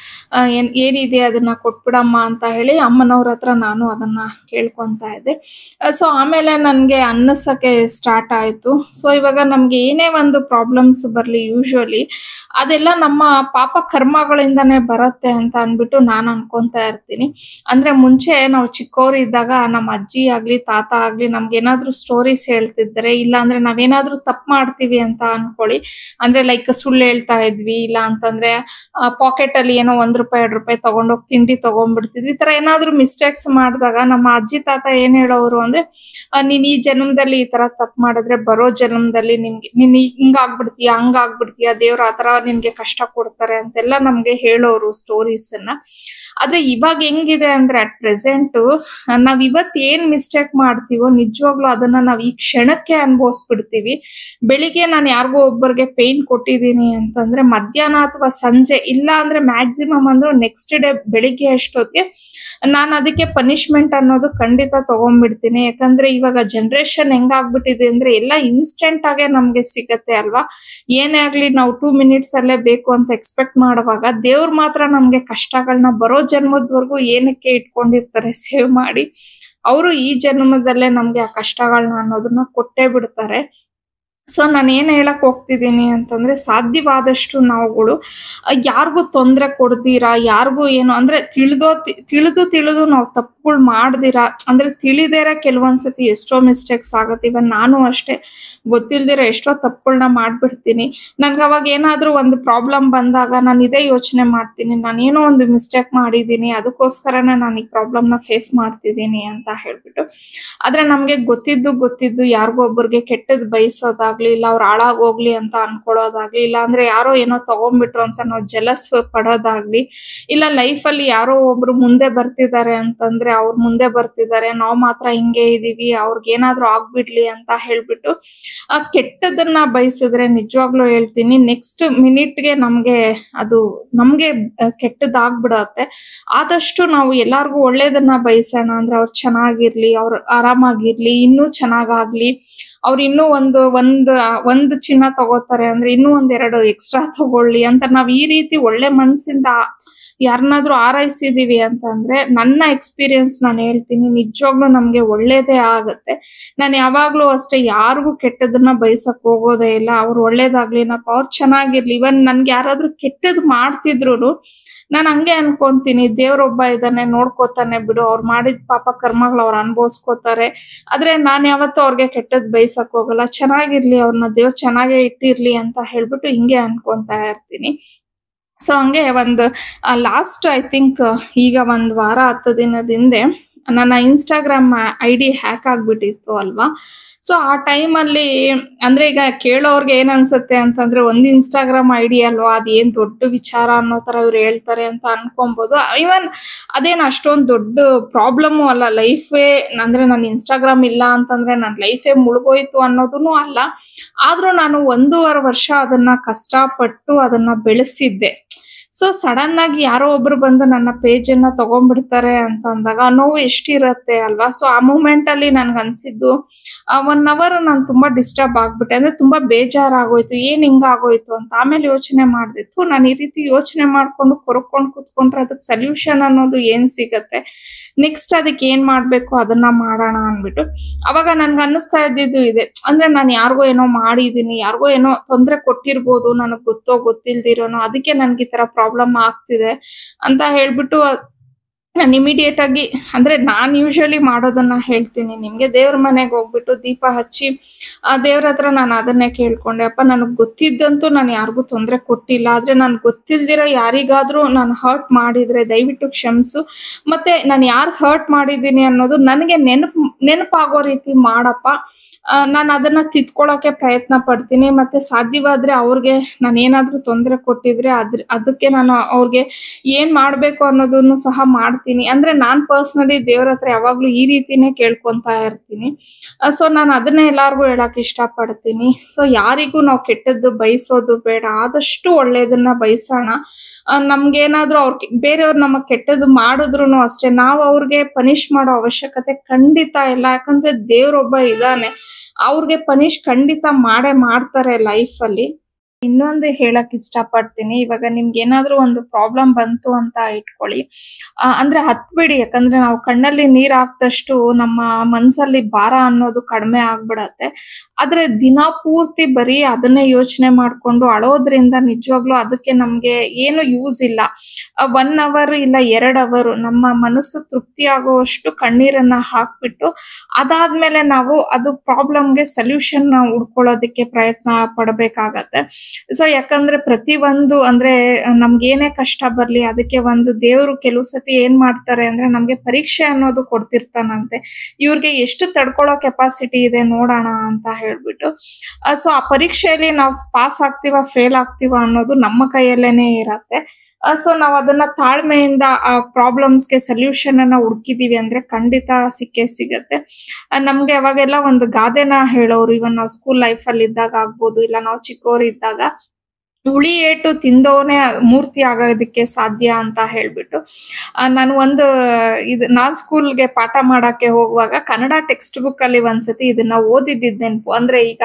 [SPEAKER 1] ಏನ್ ಏನಿದೆ ಅದನ್ನ ಕೊಟ್ಬಿಡಮ್ಮ ಅಂತ ಹೇಳಿ ಅಮ್ಮನವ್ರ ಹತ್ರ ನಾನು ಅದನ್ನ ಕೇಳ್ಕೊಂತ ಇದ್ದೆ ಸೊ ಆಮೇಲೆ ನನ್ಗೆ ಅನ್ನಸಕ್ಕೆ ಸ್ಟಾರ್ಟ್ ಆಯ್ತು ಸೊ ಇವಾಗ ನಮ್ಗೆ ಏನೇ ಒಂದು ಪ್ರಾಬ್ಲಮ್ಸ್ ಬರ್ಲಿ ಯೂಶುವಲಿ ಅದೆಲ್ಲ ನಮ್ಮ ಪಾಪ ಕರ್ಮಗಳಿಂದಾನೇ ಬರುತ್ತೆ ಅಂತ ಅನ್ಬಿಟ್ಟು ನಾನು ಅನ್ಕೊಂತ ಇರ್ತೀನಿ ಅಂದ್ರೆ ಮುಂಚೆ ನಾವು ಚಿಕ್ಕವರು ಇದ್ದಾಗ ನಮ್ಮ ಅಜ್ಜಿ ಆಗ್ಲಿ ತಾತ ಆಗ್ಲಿ ನಮ್ಗೆ ಏನಾದ್ರೂ ಸ್ಟೋರೀಸ್ ಹೇಳ್ತಿದ್ರೆ ಇಲ್ಲ ಅಂದ್ರೆ ನಾವೇನಾದ್ರೂ ತಪ್ಪು ಮಾಡ್ತೀವಿ ಅಂತ ಅನ್ಕೊಳ್ಳಿ ಅಂದ್ರೆ ಲೈಕ್ ಸುಳ್ಳು ಹೇಳ್ತಾ ಇದ್ವಿ ಇಲ್ಲ ಅಂತಂದ್ರೆ ಪಾಕೆಟ್ ಅಲ್ಲಿ ಏನೋ ಒಂದ್ ರೂಪಾಯಿ ಎರಡ್ ರೂಪಾಯಿ ತಗೊಂಡೋಗಿ ತಿಂಡಿ ತಗೊಂಡ್ಬಿಡ್ತಿದ್ವಿ ಈ ತರ ಏನಾದ್ರೂ ಮಿಸ್ಟೇಕ್ಸ್ ಮಾಡಿದಾಗ ನಮ್ಮ ಅಜ್ಜಿ ತಾತ ಏನ್ ಹೇಳೋರು ಅಂದ್ರೆ ಆ, ನೀನ್ ಈ ಜನ್ಮದಲ್ಲಿ ಈ ತರ ತಪ್ಪು ಮಾಡಿದ್ರೆ ಬರೋ ಜನ್ಮದಲ್ಲಿ ನಿನ್ಗೆ ನೀನ್ ಈ- ಹಿಂಗ್ ಆಗ್ಬಿಡ್ತೀಯ ಹಂಗ್ ಆಗ್ಬಿಡ್ತೀಯ ದೇವ್ರ ಆತರ ನಿನ್ಗೆ ಕಷ್ಟ ಕೊಡ್ತಾರೆ ಅಂತೆಲ್ಲ ನಮ್ಗೆ ಹೇಳೋರು ಸ್ಟೋರೀಸ್ ಅನ್ನ ಆದ್ರೆ ಇವಾಗ ಹೆಂಗಿದೆ ಅಂದ್ರೆ ಅಟ್ ಪ್ರೆಸೆಂಟ್ ನಾವ್ ಇವತ್ ಏನ್ ಮಿಸ್ಟೇಕ್ ಮಾಡ್ತೀವೋ ನಿಜವಾಗ್ಲೂ ಅದನ್ನ ನಾವ್ ಈ ಕ್ಷಣಕ್ಕೆ ಅನ್ಭವಿಸ್ಬಿಡ್ತೀವಿ ಬೆಳಿಗ್ಗೆ ನಾನು ಯಾರಿಗೋ ಒಬ್ಬರಿಗೆ ಪೇನ್ ಕೊಟ್ಟಿದ್ದೀನಿ ಅಂತಂದ್ರೆ ಮಧ್ಯಾಹ್ನ ಅಥವಾ ಸಂಜೆ ಇಲ್ಲ ಅಂದ್ರೆ ಮ್ಯಾಕ್ಸಿಮಮ್ ಅಂದ್ರೆ ನೆಕ್ಸ್ಟ್ ಡೇ ಬೆಳಿಗ್ಗೆ ಅಷ್ಟೊತ್ತಿಗೆ ನಾನು ಅದಕ್ಕೆ ಪನಿಷ್ಮೆಂಟ್ ಅನ್ನೋದು ಖಂಡಿತ ತಗೊಂಡ್ಬಿಡ್ತೀನಿ ಯಾಕಂದ್ರೆ ಇವಾಗ ಜನರೇಷನ್ ಹೆಂಗಾಗ್ಬಿಟ್ಟಿದೆ ಅಂದ್ರೆ ಎಲ್ಲ ಇನ್ಸ್ಟೆಂಟ್ ಆಗೇ ನಮ್ಗೆ ಸಿಗತ್ತೆ ಅಲ್ವಾ ಏನೇ ಆಗ್ಲಿ ನಾವು ಟೂ ಮಿನಿಟ್ಸ್ ಅಲ್ಲೇ ಬೇಕು ಅಂತ ಎಕ್ಸ್ಪೆಕ್ಟ್ ಮಾಡುವಾಗ ದೇವ್ರು ಮಾತ್ರ ನಮ್ಗೆ ಕಷ್ಟಗಳನ್ನ ಬರೋ ಜನ್ಮದವರೆಗೂ ಏನಕ್ಕೆ ಇಟ್ಕೊಂಡಿರ್ತಾರೆ ಸೇವ್ ಮಾಡಿ ಅವರು ಈ ಜನ್ಮದಲ್ಲೇ ನಮ್ಗೆ ಆ ಕಷ್ಟಗಳನ್ನ ಅನ್ನೋದನ್ನ ಕೊಟ್ಟೇ ಬಿಡ್ತಾರೆ ಸೊ ನಾನು ಏನ್ ಹೇಳಕ್ ಹೋಗ್ತಿದ್ದೀನಿ ಅಂತಂದ್ರೆ ಸಾಧ್ಯವಾದಷ್ಟು ನಾವುಗಳು ಯಾರಿಗೂ ತೊಂದರೆ ಕೊಡ್ದಿರಾ ಯಾರಿಗೂ ಏನು ಅಂದ್ರೆ ತಿಳಿದೋ ತಿ- ತಿಳಿದು ತಿಳಿದು ನಾವು ತಪ್ಪುಗಳು ಮಾಡ್ದಿರಾ ಅಂದ್ರೆ ತಿಳಿದೇರ ಕೆಲವೊಂದ್ಸತಿ ಎಷ್ಟೋ ಮಿಸ್ಟೇಕ್ಸ್ ಆಗತ್ತೆ ಇವನ್ ನಾನು ಅಷ್ಟೇ ಗೊತ್ತಿಲ್ದಿರ ಎಷ್ಟೋ ತಪ್ಪುಗಳನ್ನ ಮಾಡ್ಬಿಡ್ತೀನಿ ನನ್ಗೆ ಅವಾಗ ಏನಾದ್ರೂ ಒಂದು ಪ್ರಾಬ್ಲಮ್ ಬಂದಾಗ ನಾನು ಇದೇ ಯೋಚನೆ ಮಾಡ್ತೀನಿ ನಾನು ಏನೋ ಒಂದು ಮಿಸ್ಟೇಕ್ ಮಾಡಿದ್ದೀನಿ ಅದಕ್ಕೋಸ್ಕರನೇ ನಾನು ಈ ಪ್ರಾಬ್ಲಮ್ನ ಫೇಸ್ ಮಾಡ್ತಿದ್ದೀನಿ ಅಂತ ಹೇಳ್ಬಿಟ್ಟು ಆದ್ರೆ ನಮ್ಗೆ ಗೊತ್ತಿದ್ದು ಗೊತ್ತಿದ್ದು ಯಾರಿಗೋ ಒಬ್ಬರಿಗೆ ಕೆಟ್ಟದ್ ಬಯಸೋದಾಗ್ಲಿ ಇಲ್ಲ ಅವ್ರು ಹಾಳಾಗೋಗ್ಲಿ ಅಂತ ಅನ್ಕೊಳ್ಳೋದಾಗ್ಲಿ ಇಲ್ಲ ಅಂದ್ರೆ ಯಾರೋ ಏನೋ ತಗೊಂಡ್ಬಿಟ್ರು ಅಂತ ನಾವು ಜಲಸ್ ಪಡೋದಾಗ್ಲಿ ಇಲ್ಲ ಲೈಫ್ ಅಲ್ಲಿ ಯಾರೋ ಒಬ್ರು ಮುಂದೆ ಬರ್ತಿದ್ದಾರೆ ಅಂತಂದ್ರೆ ಅವ್ರು ಮುಂದೆ ಬರ್ತಿದ್ದಾರೆ ನಾವ್ ಮಾತ್ರ ಹಿಂಗೆ ಇದೀವಿ ಅವ್ರಿಗೆ ಏನಾದ್ರೂ ಆಗ್ಬಿಡ್ಲಿ ಅಂತ ಹೇಳ್ಬಿಟ್ಟು ಆ ಕೆಟ್ಟದನ್ನ ಬಯಸಿದ್ರೆ ನಿಜವಾಗ್ಲೂ ಹೇಳ್ತೀನಿ ನೆಕ್ಸ್ಟ್ ಮಿನಿಟ್ಗೆ ನಮ್ಗೆ ಅದು ನಮ್ಗೆ ಆ, ಕೆಟ್ಟದಾಗ್ಬಿಡತ್ತೆ ಆದಷ್ಟು ನಾವು ಎಲ್ಲಾರ್ಗು ಒಳ್ಳೇದನ್ನ ಬಯಸೋಣ ಅಂದ್ರೆ ಅವ್ರು ಚೆನ್ನಾಗಿರ್ಲಿ ಅವ್ರು ಆರಾಮಾಗಿರ್ಲಿ ಇನ್ನೂ ಚೆನ್ನಾಗಾಗ್ಲಿ ಅವ್ರು ಇನ್ನೂ ಒಂದು ಒಂದು ಒಂದು ಚಿನ್ನ ತಗೋತಾರೆ ಅಂದ್ರೆ ಇನ್ನೂ ಒಂದೆರಡು ಎಕ್ಸ್ಟ್ರಾ ತಗೊಳ್ಳಿ ಅಂತ ನಾವ್ ಈ ರೀತಿ ಒಳ್ಳೆ ಮನ್ಸಿಂದ ಯಾರನ್ನಾದ್ರೂ ಆರೈಸಿದೀವಿ ಅಂತಂದ್ರೆ ನನ್ನ ಎಕ್ಸ್ಪೀರಿಯನ್ಸ್ ನಾನು ಹೇಳ್ತೀನಿ ನಿಜವಾಗ್ಲೂ ನಮ್ಗೆ ಒಳ್ಳೇದೇ ಆಗತ್ತೆ ನಾನು ಯಾವಾಗ್ಲೂ ಅಷ್ಟೇ ಯಾರಿಗೂ ಕೆಟ್ಟದನ್ನ ಬಯಸಕ್ ಹೋಗೋದೇ ಇಲ್ಲ ಅವ್ರು ಒಳ್ಳೇದಾಗ್ಲಿನಪ್ಪ ಅವ್ರು ಚೆನ್ನಾಗಿರ್ಲಿ ಇವನ್ ನನ್ಗೆ ಯಾರಾದ್ರೂ ಕೆಟ್ಟದ್ ಮಾಡ್ತಿದ್ರು ನಾನು ಹಂಗೆ ಅನ್ಕೊಂತೀನಿ ದೇವ್ರೊಬ್ಬ ಇದ್ದಾನೆ ನೋಡ್ಕೋತಾನೆ ಬಿಡು ಅವ್ರು ಮಾಡಿದ ಪಾಪ ಕರ್ಮಗಳು ಅವ್ರು ಅನ್ಭವಿಸ್ಕೋತಾರೆ ಆದ್ರೆ ನಾನ್ ಯಾವತ್ತೂ ಅವ್ರಿಗೆ ಕೆಟ್ಟದ್ ಬಯಸಕ್ ಹೋಗಲ್ಲ ಚೆನ್ನಾಗಿರ್ಲಿ ಅವ್ರನ್ನ ದೇವ್ರು ಚೆನ್ನಾಗೇ ಇಟ್ಟಿರ್ಲಿ ಅಂತ ಹೇಳ್ಬಿಟ್ಟು ಹಿಂಗೆ ಅನ್ಕೊಂತಾ ಇರ್ತೀನಿ ಸೊ ಹಂಗೆ ಒಂದು ಲಾಸ್ಟ್ ಐ ಥಿಂಕ್ ಈಗ ಒಂದ್ ವಾರ ಹತ್ತು ದಿನದ ಹಿಂದೆ ನನ್ನ ಇನ್ಸ್ಟಾಗ್ರಾಮ್ ಐ ಡಿ ಹ್ಯಾಕ್ ಆಗ್ಬಿಟ್ಟಿತ್ತು ಅಲ್ವಾ ಸೊ ಆ ಟೈಮಲ್ಲಿ ಅಂದ್ರೆ ಈಗ ಕೇಳೋರ್ಗೆ ಏನ್ ಅನ್ಸುತ್ತೆ ಅಂತಂದ್ರೆ ಒಂದು ಇನ್ಸ್ಟಾಗ್ರಾಮ್ ಐ ಡಿ ಅಲ್ವಾ ಅದೇನ್ ದೊಡ್ಡ ವಿಚಾರ ಅನ್ನೋ ತರ ಇವ್ರು ಹೇಳ್ತಾರೆ ಅಂತ ಅನ್ಕೊಬಹುದು ಇವನ್ ಅದೇನ್ ಅಷ್ಟೊಂದು ದೊಡ್ಡ ಪ್ರಾಬ್ಲಮ್ಮು ಅಲ್ಲ ಲೈಫೇ ಅಂದ್ರೆ ನನ್ನ ಇನ್ಸ್ಟಾಗ್ರಾಮ್ ಇಲ್ಲ ಅಂತಂದ್ರೆ ನನ್ನ ಲೈಫೇ ಮುಳುಗೋಯ್ತು ಅನ್ನೋದನ್ನು ಅಲ್ಲ ಆದ್ರೂ ನಾನು ಒಂದೂವರೆ ವರ್ಷ ಅದನ್ನ ಕಷ್ಟಪಟ್ಟು ಅದನ್ನ ಬೆಳೆಸಿದ್ದೆ ಸೊ ಸಡನ್ ಆಗಿ ಯಾರೋ ಒಬ್ರು ಬಂದು ನನ್ನ ಪೇಜ್ ಅನ್ನ ತಗೊಂಡ್ಬಿಡ್ತಾರೆ ಅಂತ ಅಂದಾಗ ಆ ನೋವು ಎಷ್ಟಿರತ್ತೆ ಅಲ್ವಾ ಸೊ ಆ ಮೂಮೆಂಟ್ ಅಲ್ಲಿ ನನ್ಗೆ ಅನ್ಸಿದ್ದು ಒನ್ ಅವರ್ ನಾನು ತುಂಬಾ ಡಿಸ್ಟರ್ಬ್ ಆಗ್ಬಿಟ್ಟೆ ಅಂದ್ರೆ ತುಂಬಾ ಬೇಜಾರಾಗೋಯ್ತು ಏನ್ ಹಿಂಗ ಆಗೋಯ್ತು ಅಂತ ಆಮೇಲೆ ಯೋಚನೆ ಮಾಡ್ದಿತ್ತು ನಾನು ಈ ರೀತಿ ಯೋಚನೆ ಮಾಡ್ಕೊಂಡು ಕೊರ್ಕೊಂಡು ಕೂತ್ಕೊಂಡ್ರೆ ಅದಕ್ಕೆ ಸೊಲ್ಯೂಷನ್ ಅನ್ನೋದು ಏನ್ ಸಿಗತ್ತೆ ನೆಕ್ಸ್ಟ್ ಅದಕ್ಕೆ ಏನ್ ಮಾಡ್ಬೇಕು ಅದನ್ನ ಮಾಡೋಣ ಅನ್ಬಿಟ್ಟು ಅವಾಗ ನನ್ಗೆ ಅನ್ನಿಸ್ತಾ ಇದ್ದಿದ್ದು ಇದೆ ಅಂದ್ರೆ ನಾನು ಯಾರಿಗೋ ಏನೋ ಮಾಡಿದೀನಿ ಯಾರಿಗೋ ಏನೋ ತೊಂದರೆ ಕೊಟ್ಟಿರ್ಬೋದು ನನಗ್ ಗೊತ್ತೋ ಗೊತ್ತಿಲ್ದಿರೋನೋ ಅದಕ್ಕೆ ನನ್ಗೆ ಈ ತರ ಪ್ರಾಬ್ಲಮ್ ಆಗ್ತಿದೆ ಅಂತ ಹೇಳ್ಬಿಟ್ಟು ನಾನು ಇಮಿಡಿಯೇಟ್ ಆಗಿ ಅಂದ್ರೆ ನಾನ್ ಯೂಶಲಿ ಮಾಡೋದನ್ನ ಹೇಳ್ತೀನಿ ನಿಮ್ಗೆ ದೇವ್ರ ಮನೆಗೆ ಹೋಗ್ಬಿಟ್ಟು ದೀಪ ಹಚ್ಚಿ ಆ ದೇವ್ರ ಹತ್ರ ನಾನು ಅದನ್ನೇ ಕೇಳ್ಕೊಂಡೆ ಅಪ್ಪ ನನಗ್ ಗೊತ್ತಿದ್ದಂತೂ ನಾನು ಯಾರಿಗೂ ತೊಂದರೆ ಕೊಟ್ಟಿಲ್ಲ ಆದ್ರೆ ನನ್ ಗೊತ್ತಿಲ್ದಿರೋ ಯಾರಿಗಾದ್ರೂ ನಾನು ಹರ್ಟ್ ಮಾಡಿದ್ರೆ ದಯವಿಟ್ಟು ಕ್ಷಮಿಸು ಮತ್ತೆ ನಾನು ಯಾರ್ಗ್ ಹರ್ಟ್ ಮಾಡಿದ್ದೀನಿ ಅನ್ನೋದು ನನಗೆ ನೆನಪು ನೆನಪಾಗೋ ರೀತಿ ಮಾಡಪ್ಪ ನಾನು ಅದನ್ನ ತಿದ್ಕೊಳ್ಳೋಕೆ ಪ್ರಯತ್ನ ಪಡ್ತೀನಿ ಮತ್ತೆ ಸಾಧ್ಯವಾದ್ರೆ ಅವ್ರಿಗೆ ನಾನು ಏನಾದ್ರೂ ತೊಂದರೆ ಕೊಟ್ಟಿದ್ರೆ ಅದ್ರ ಅದಕ್ಕೆ ನಾನು ಅವ್ರಿಗೆ ಏನ್ ಮಾಡ್ಬೇಕು ಅನ್ನೋದನ್ನು ಸಹ ಮಾಡ್ತೀನಿ ಅಂದ್ರೆ ನಾನ್ ಪರ್ಸನಲಿ ದೇವ್ರ ಹತ್ರ ಯಾವಾಗ್ಲೂ ಈ ರೀತಿನೇ ಕೇಳ್ಕೊಂತಾ ಇರ್ತೀನಿ ಸೊ ನಾನು ಅದನ್ನೇ ಎಲ್ಲಾರ್ಗು ಹೇಳಕ್ ಇಷ್ಟಪಡ್ತೀನಿ ಸೊ ಯಾರಿಗೂ ನಾವು ಕೆಟ್ಟದ್ದು ಬಯಸೋದು ಬೇಡ ಆದಷ್ಟು ಒಳ್ಳೇದನ್ನ ಬಯಸೋಣ ನಮ್ಗೇನಾದ್ರೂ ಅವ್ರ ಬೇರೆಯವ್ರು ನಮಗ್ ಕೆಟ್ಟದ್ದು ಮಾಡಿದ್ರು ಅಷ್ಟೇ ನಾವು ಅವ್ರಿಗೆ ಪನಿಷ್ ಮಾಡೋ ಅವಶ್ಯಕತೆ ಖಂಡಿತ ಇಲ್ಲ ಯಾಕಂದ್ರೆ ದೇವ್ರೊಬ್ಬ ಇದಾನೆ ಅವ್ರಿಗೆ ಪನಿಷ್ ಖಂಡಿತ ಮಾಡೇ ಮಾಡ್ತಾರೆ ಲೈಫ್ ಅಲ್ಲಿ ಇನ್ನೊಂದು ಹೇಳಕ್ ಇಷ್ಟಪಡ್ತೀನಿ ಇವಾಗ ನಿಮ್ಗೆ ಏನಾದ್ರೂ ಒಂದು ಪ್ರಾಬ್ಲಮ್ ಬಂತು ಅಂತ ಇಟ್ಕೊಳ್ಳಿ ಆ, ಅಂದ್ರೆ ಹತ್ಬಿಡಿ ಯಾಕಂದ್ರೆ ನಾವು ಕಣ್ಣಲ್ಲಿ ನೀರ್ ಹಾಕ್ದಷ್ಟು ನಮ್ಮ ಮನ್ಸಲ್ಲಿ ಭಾರ ಅನ್ನೋದು ಕಡಿಮೆ ಆಗ್ಬಿಡತ್ತೆ ಆದ್ರೆ ದಿನ ಪೂರ್ತಿ ಬರೀ ಅದನ್ನೇ ಯೋಚನೆ ಮಾಡ್ಕೊಂಡು ಅಳೋದ್ರಿಂದ ನಿಜವಾಗ್ಲೂ ಅದಕ್ಕೆ ನಮ್ಗೆ ಏನು ಯೂಸ್ ಇಲ್ಲ ಒನ್ ಅವರ್ ಇಲ್ಲ ಎರಡ್ ಅವರ್ ನಮ್ಮ ಮನಸ್ಸು ತೃಪ್ತಿ ಆಗುವಷ್ಟು ಕಣ್ಣೀರನ್ನ ಹಾಕ್ಬಿಟ್ಟು ಅದಾದ್ಮೇಲೆ ನಾವು ಅದು ಪ್ರಾಬ್ಲಮ್ಗೆ ಸೊಲ್ಯೂಷನ್ ಹುಡ್ಕೊಳ್ಳೋದಕ್ಕೆ ಪ್ರಯತ್ನ ಪಡಬೇಕಾಗತ್ತೆ ಸೊ ಯಾಕಂದ್ರೆ ಪ್ರತಿ ಒಂದು ಅಂದ್ರೆ ನಮ್ಗೆ ಏನೇ ಕಷ್ಟ ಬರ್ಲಿ ಅದಕ್ಕೆ ಒಂದು ದೇವ್ರು ಕೆಲವು ಸತಿ ಏನ್ ಮಾಡ್ತಾರೆ ಅಂದ್ರೆ ನಮ್ಗೆ ಪರೀಕ್ಷೆ ಅನ್ನೋದು ಕೊಡ್ತಿರ್ತಾನಂತೆ ಇವ್ರಿಗೆ ಎಷ್ಟು ತಡ್ಕೊಳ್ಳೋ ಕೆಪಾಸಿಟಿ ಇದೆ ನೋಡೋಣ ಅಂತ ಹೇಳ್ಬಿಟ್ಟು ಸೊ ಆ ಪರೀಕ್ಷೆಯಲ್ಲಿ ನಾವು ಪಾಸ್ ಆಗ್ತೀವ ಫೇಲ್ ಆಗ್ತೀವ ಅನ್ನೋದು ನಮ್ಮ ಕೈಯಲ್ಲೇನೆ ಇರತ್ತೆ ಸೊ ನಾವ್ ಅದನ್ನ ತಾಳ್ಮೆಯಿಂದ ಆ ಪ್ರಾಬ್ಲಮ್ಸ್ಗೆ ಸೊಲ್ಯೂಷನ್ ಅನ್ನ ಹುಡುಕಿದೀವಿ ಅಂದ್ರೆ ಖಂಡಿತ ಸಿಕ್ಕೇ ಸಿಗತ್ತೆ ಆ, ನಮ್ಗೆ ಅವಾಗೆಲ್ಲ ಒಂದು ಗಾದೆನ ಹೇಳೋರು ಇವನ್ ನಾವು ಸ್ಕೂಲ್ ಲೈಫ್ ಅಲ್ಲಿ ಇದ್ದಾಗ ಆಗ್ಬೋದು ಇಲ್ಲ ನಾವು ಚಿಕ್ಕವರು ಇದ್ದಾಗ ಹುಳಿ ಏಟು ತಿಂದವನೇ ಮೂರ್ತಿ ಆಗೋದಕ್ಕೆ ಸಾಧ್ಯ ಅಂತ ಹೇಳ್ಬಿಟ್ಟು ಆ, ನಾನು ಒಂದು ಇದು ನಾನ್ ಸ್ಕೂಲ್ಗೆ ಪಾಠ ಮಾಡಕ್ಕೆ ಹೋಗುವಾಗ ಕನ್ನಡ ಟೆಕ್ಸ್ಟ್ ಬುಕ್ ಅಲ್ಲಿ ಒಂದ್ಸತಿ ಇದನ್ನ ಓದಿದ್ದಿದ್ ನೆನ್ಪು ಅಂದ್ರೆ ಈಗ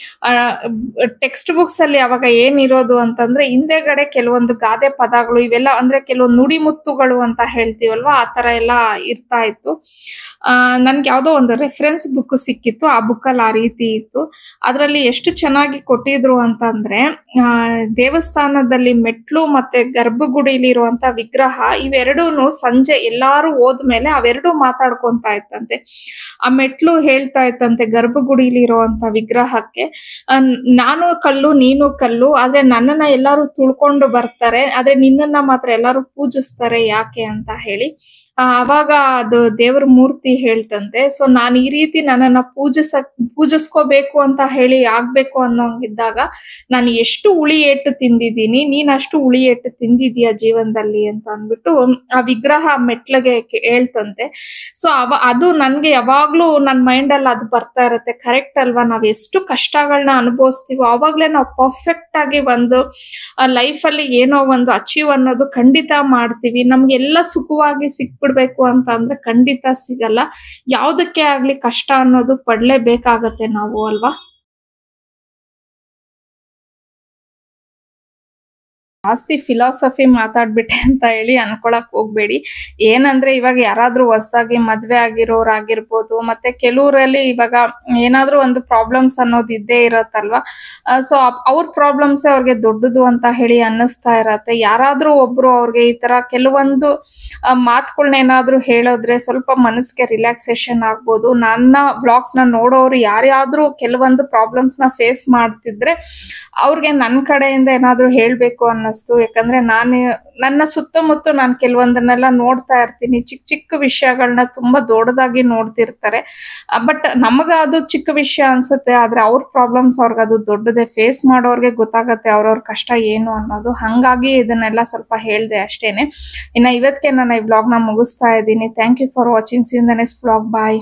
[SPEAKER 1] ಟೆಕ್ಸ್ಟ್ ಬುಕ್ಸ್ ಅಲ್ಲಿ ಅವಾಗ ಏನಿರೋದು ಅಂತಂದ್ರೆ ಹಿಂದೆಗಡೆ ಕೆಲವೊಂದು ಗಾದೆ ಪದಗಳು ಇವೆಲ್ಲ ಅಂದ್ರೆ ಕೆಲವೊಂದು ನುಡಿಮುತ್ತುಗಳು ಅಂತ ಹೇಳ್ತೀವಲ್ವಾ ಆ ತರ ಎಲ್ಲ ಇರ್ತಾ ಇತ್ತು ಆ ನನ್ಗೆ ಯಾವ್ದೋ ಒಂದು ರೆಫರೆನ್ಸ್ ಬುಕ್ ಸಿಕ್ಕಿತ್ತು ಆ ಬುಕ್ ಅಲ್ಲಿ ಆ ರೀತಿ ಇತ್ತು ಅದ್ರಲ್ಲಿ ಎಷ್ಟು ಚೆನ್ನಾಗಿ ಕೊಟ್ಟಿದ್ರು ಅಂತಂದ್ರೆ ಆ ದೇವಸ್ಥಾನದಲ್ಲಿ ಮೆಟ್ಲು ಮತ್ತೆ ಗರ್ಭಗುಡಿಲಿರುವಂತ ವಿಗ್ರಹ ಇವೆರಡೂನು ಸಂಜೆ ಎಲ್ಲಾರು ಹೋದ್ಮೇಲೆ ಅವೆರಡು ಮಾತಾಡ್ಕೊಂತ ಇತ್ತಂತೆ ಆ ಮೆಟ್ಲು ಹೇಳ್ತಾ ಇತ್ತಂತೆ ಗರ್ಭಗುಡಿಲಿ ಇರುವಂತ ವಿಗ್ರಹಕ್ಕೆ ಅಹ್, ನಾನು ಕಲ್ಲು ನೀನು ಕಲ್ಲು ಆದ್ರೆ ನನ್ನನ್ನ ಎಲ್ಲಾರು ತುಳ್ಕೊಂಡು ಬರ್ತಾರೆ ಆದ್ರೆ ನಿನ್ನನ್ನ ಮಾತ್ರ ಎಲ್ಲಾರು ಪೂಜಿಸ್ತಾರೆ ಯಾಕೆ ಅಂತ ಹೇಳಿ ಆ, ಅವಾಗ ಅದು ದೇವ್ರ ಮೂರ್ತಿ ಹೇಳ್ತಂತೆ ಸೊ ನಾನು ಈ ರೀತಿ ನನ್ನನ್ನ ಪೂಜಿಸಕ್ ಪೂಜಿಸ್ಕೋಬೇಕು ಅಂತ ಹೇಳಿ ಆಗ್ಬೇಕು ಅನ್ನೋಂಗಿದ್ದಾಗ ನಾನು ಎಷ್ಟು ಹುಳಿ ಏಟು ತಿಂದಿದ್ದೀನಿ ನೀನ್ ಅಷ್ಟು ಹುಳಿ ಏಟು ತಿಂದಿದೀಯ ಜೀವನದಲ್ಲಿ ಅಂತ ಅಂದ್ಬಿಟ್ಟು ಆ ವಿಗ್ರಹ ಮೆಟ್ಲಿಗೆ ಕೇ- ಹೇಳ್ತಂತೆ ಸೊ ಅವ ಅದು ನನ್ಗೆ ಯಾವಾಗ್ಲೂ ನನ್ನ ಮೈಂಡ್ ಅಲ್ಲಿ ಅದು ಬರ್ತಾ ಇರತ್ತೆ ಕರೆಕ್ಟ್ ಅಲ್ವಾ ನಾವ್ ಎಷ್ಟು ಕಷ್ಟಗಳನ್ನ ಅನುಭವಿಸ್ತೀವೋ ಅವಾಗ್ಲೇ ನಾವು ಪರ್ಫೆಕ್ಟ್ ಆಗಿ ಒಂದು ಲೈಫ್ ಅಲ್ಲಿ ಏನೋ ಒಂದು ಅಚೀವ್ ಅನ್ನೋದು ಖಂಡಿತ ಮಾಡ್ತೀವಿ ನಮ್ಗೆಲ್ಲ ಸುಖವಾಗಿ ಸಿಕ್ಬಿಡ್ಬೇಕು ಅಂತ ಅಂದ್ರೆ ಖಂಡಿತ ಸಿಗಲ್ಲ ಯಾವ್ದಕ್ಕೆ ಆಗ್ಲಿ ಕಷ್ಟ ಅನ್ನೋದು ಪಡ್ಲೇಬೇಕಾಗತ್ತೆ ನಾವು ಅಲ್ವಾ ಜಾಸ್ತಿ ಫಿಲಾಸಫಿ ಮಾತಾಡ್ಬಿಟ್ಟೆ ಅಂತ ಹೇಳಿ ಅನ್ಕೊಳಕ್ ಹೋಗ್ಬೇಡಿ ಏನಂದ್ರೆ ಇವಾಗ ಯಾರಾದ್ರೂ ಹೊಸದಾಗಿ ಮದ್ವೆ ಆಗಿರೋರಾಗಿರ್ಬೋದು ಮತ್ತೆ ಕೆಲವರಲ್ಲಿ ಇವಾಗ ಏನಾದ್ರೂ ಒಂದು ಪ್ರಾಬ್ಲಮ್ಸ್ ಅನ್ನೋದು ಇದ್ದೇ ಇರತ್ತಲ್ವಾ ಸೊ ಅವ್ರ ಪ್ರಾಬ್ಲಮ್ಸ್ ಅವ್ರಿಗೆ ದೊಡ್ಡದು ಅಂತ ಹೇಳಿ ಅನ್ನಿಸ್ತಾ ಇರತ್ತೆ ಯಾರಾದ್ರೂ ಒಬ್ರು ಅವ್ರಿಗೆ ಈ ತರ ಕೆಲವೊಂದು ಮಾತುಗಳನ್ನ ಏನಾದ್ರೂ ಹೇಳೋದ್ರೆ ಸ್ವಲ್ಪ ಮನಸ್ಸಿಗೆ ರಿಲ್ಯಾಕ್ಸೇಷನ್ ಆಗ್ಬೋದು ನನ್ನ ವ್ಲಾಗ್ಸ್ ನ ನೋಡೋರು ಯಾರ್ಯಾದ್ರೂ ಕೆಲವೊಂದು ಪ್ರಾಬ್ಲಮ್ಸ್ ನ ಫೇಸ್ ಮಾಡ್ತಿದ್ರೆ ಅವ್ರಿಗೆ ನನ್ನ ಕಡೆಯಿಂದ ಏನಾದ್ರೂ ಹೇಳ್ಬೇಕು ಅನ್ನೋ ಅನ್ನಿಸ್ತು ಯಾಕಂದ್ರೆ ನಾನು ನನ್ನ ಸುತ್ತಮುತ್ತ ನಾನು ಕೆಲವೊಂದನ್ನೆಲ್ಲ ನೋಡ್ತಾ ಇರ್ತೀನಿ ಚಿಕ್ಕ ಚಿಕ್ಕ ವಿಷಯಗಳನ್ನ ತುಂಬಾ ದೊಡ್ಡದಾಗಿ ನೋಡ್ತಿರ್ತಾರೆ ಬಟ್ ನಮಗ ಅದು ಚಿಕ್ಕ ವಿಷಯ ಅನ್ಸುತ್ತೆ ಆದ್ರೆ ಅವ್ರ ಪ್ರಾಬ್ಲಮ್ಸ್ ಅವ್ರಿಗೆ ಅದು ದೊಡ್ಡದೇ ಫೇಸ್ ಮಾಡೋರ್ಗೆ ಗೊತ್ತಾಗತ್ತೆ ಅವ್ರವ್ರ ಕಷ್ಟ ಏನು ಅನ್ನೋದು ಹಂಗಾಗಿ ಇದನ್ನೆಲ್ಲ ಸ್ವಲ್ಪ ಹೇಳ್ದೆ ಅಷ್ಟೇನೆ ಇನ್ನ ಇವತ್ತಿಗೆ ನಾನು ಈ ವ್ಲಾಗ್ ನ ಮುಗಿಸ್ತಾ ಇದ್ದೀನಿ thank you for watching see in the next vlog bye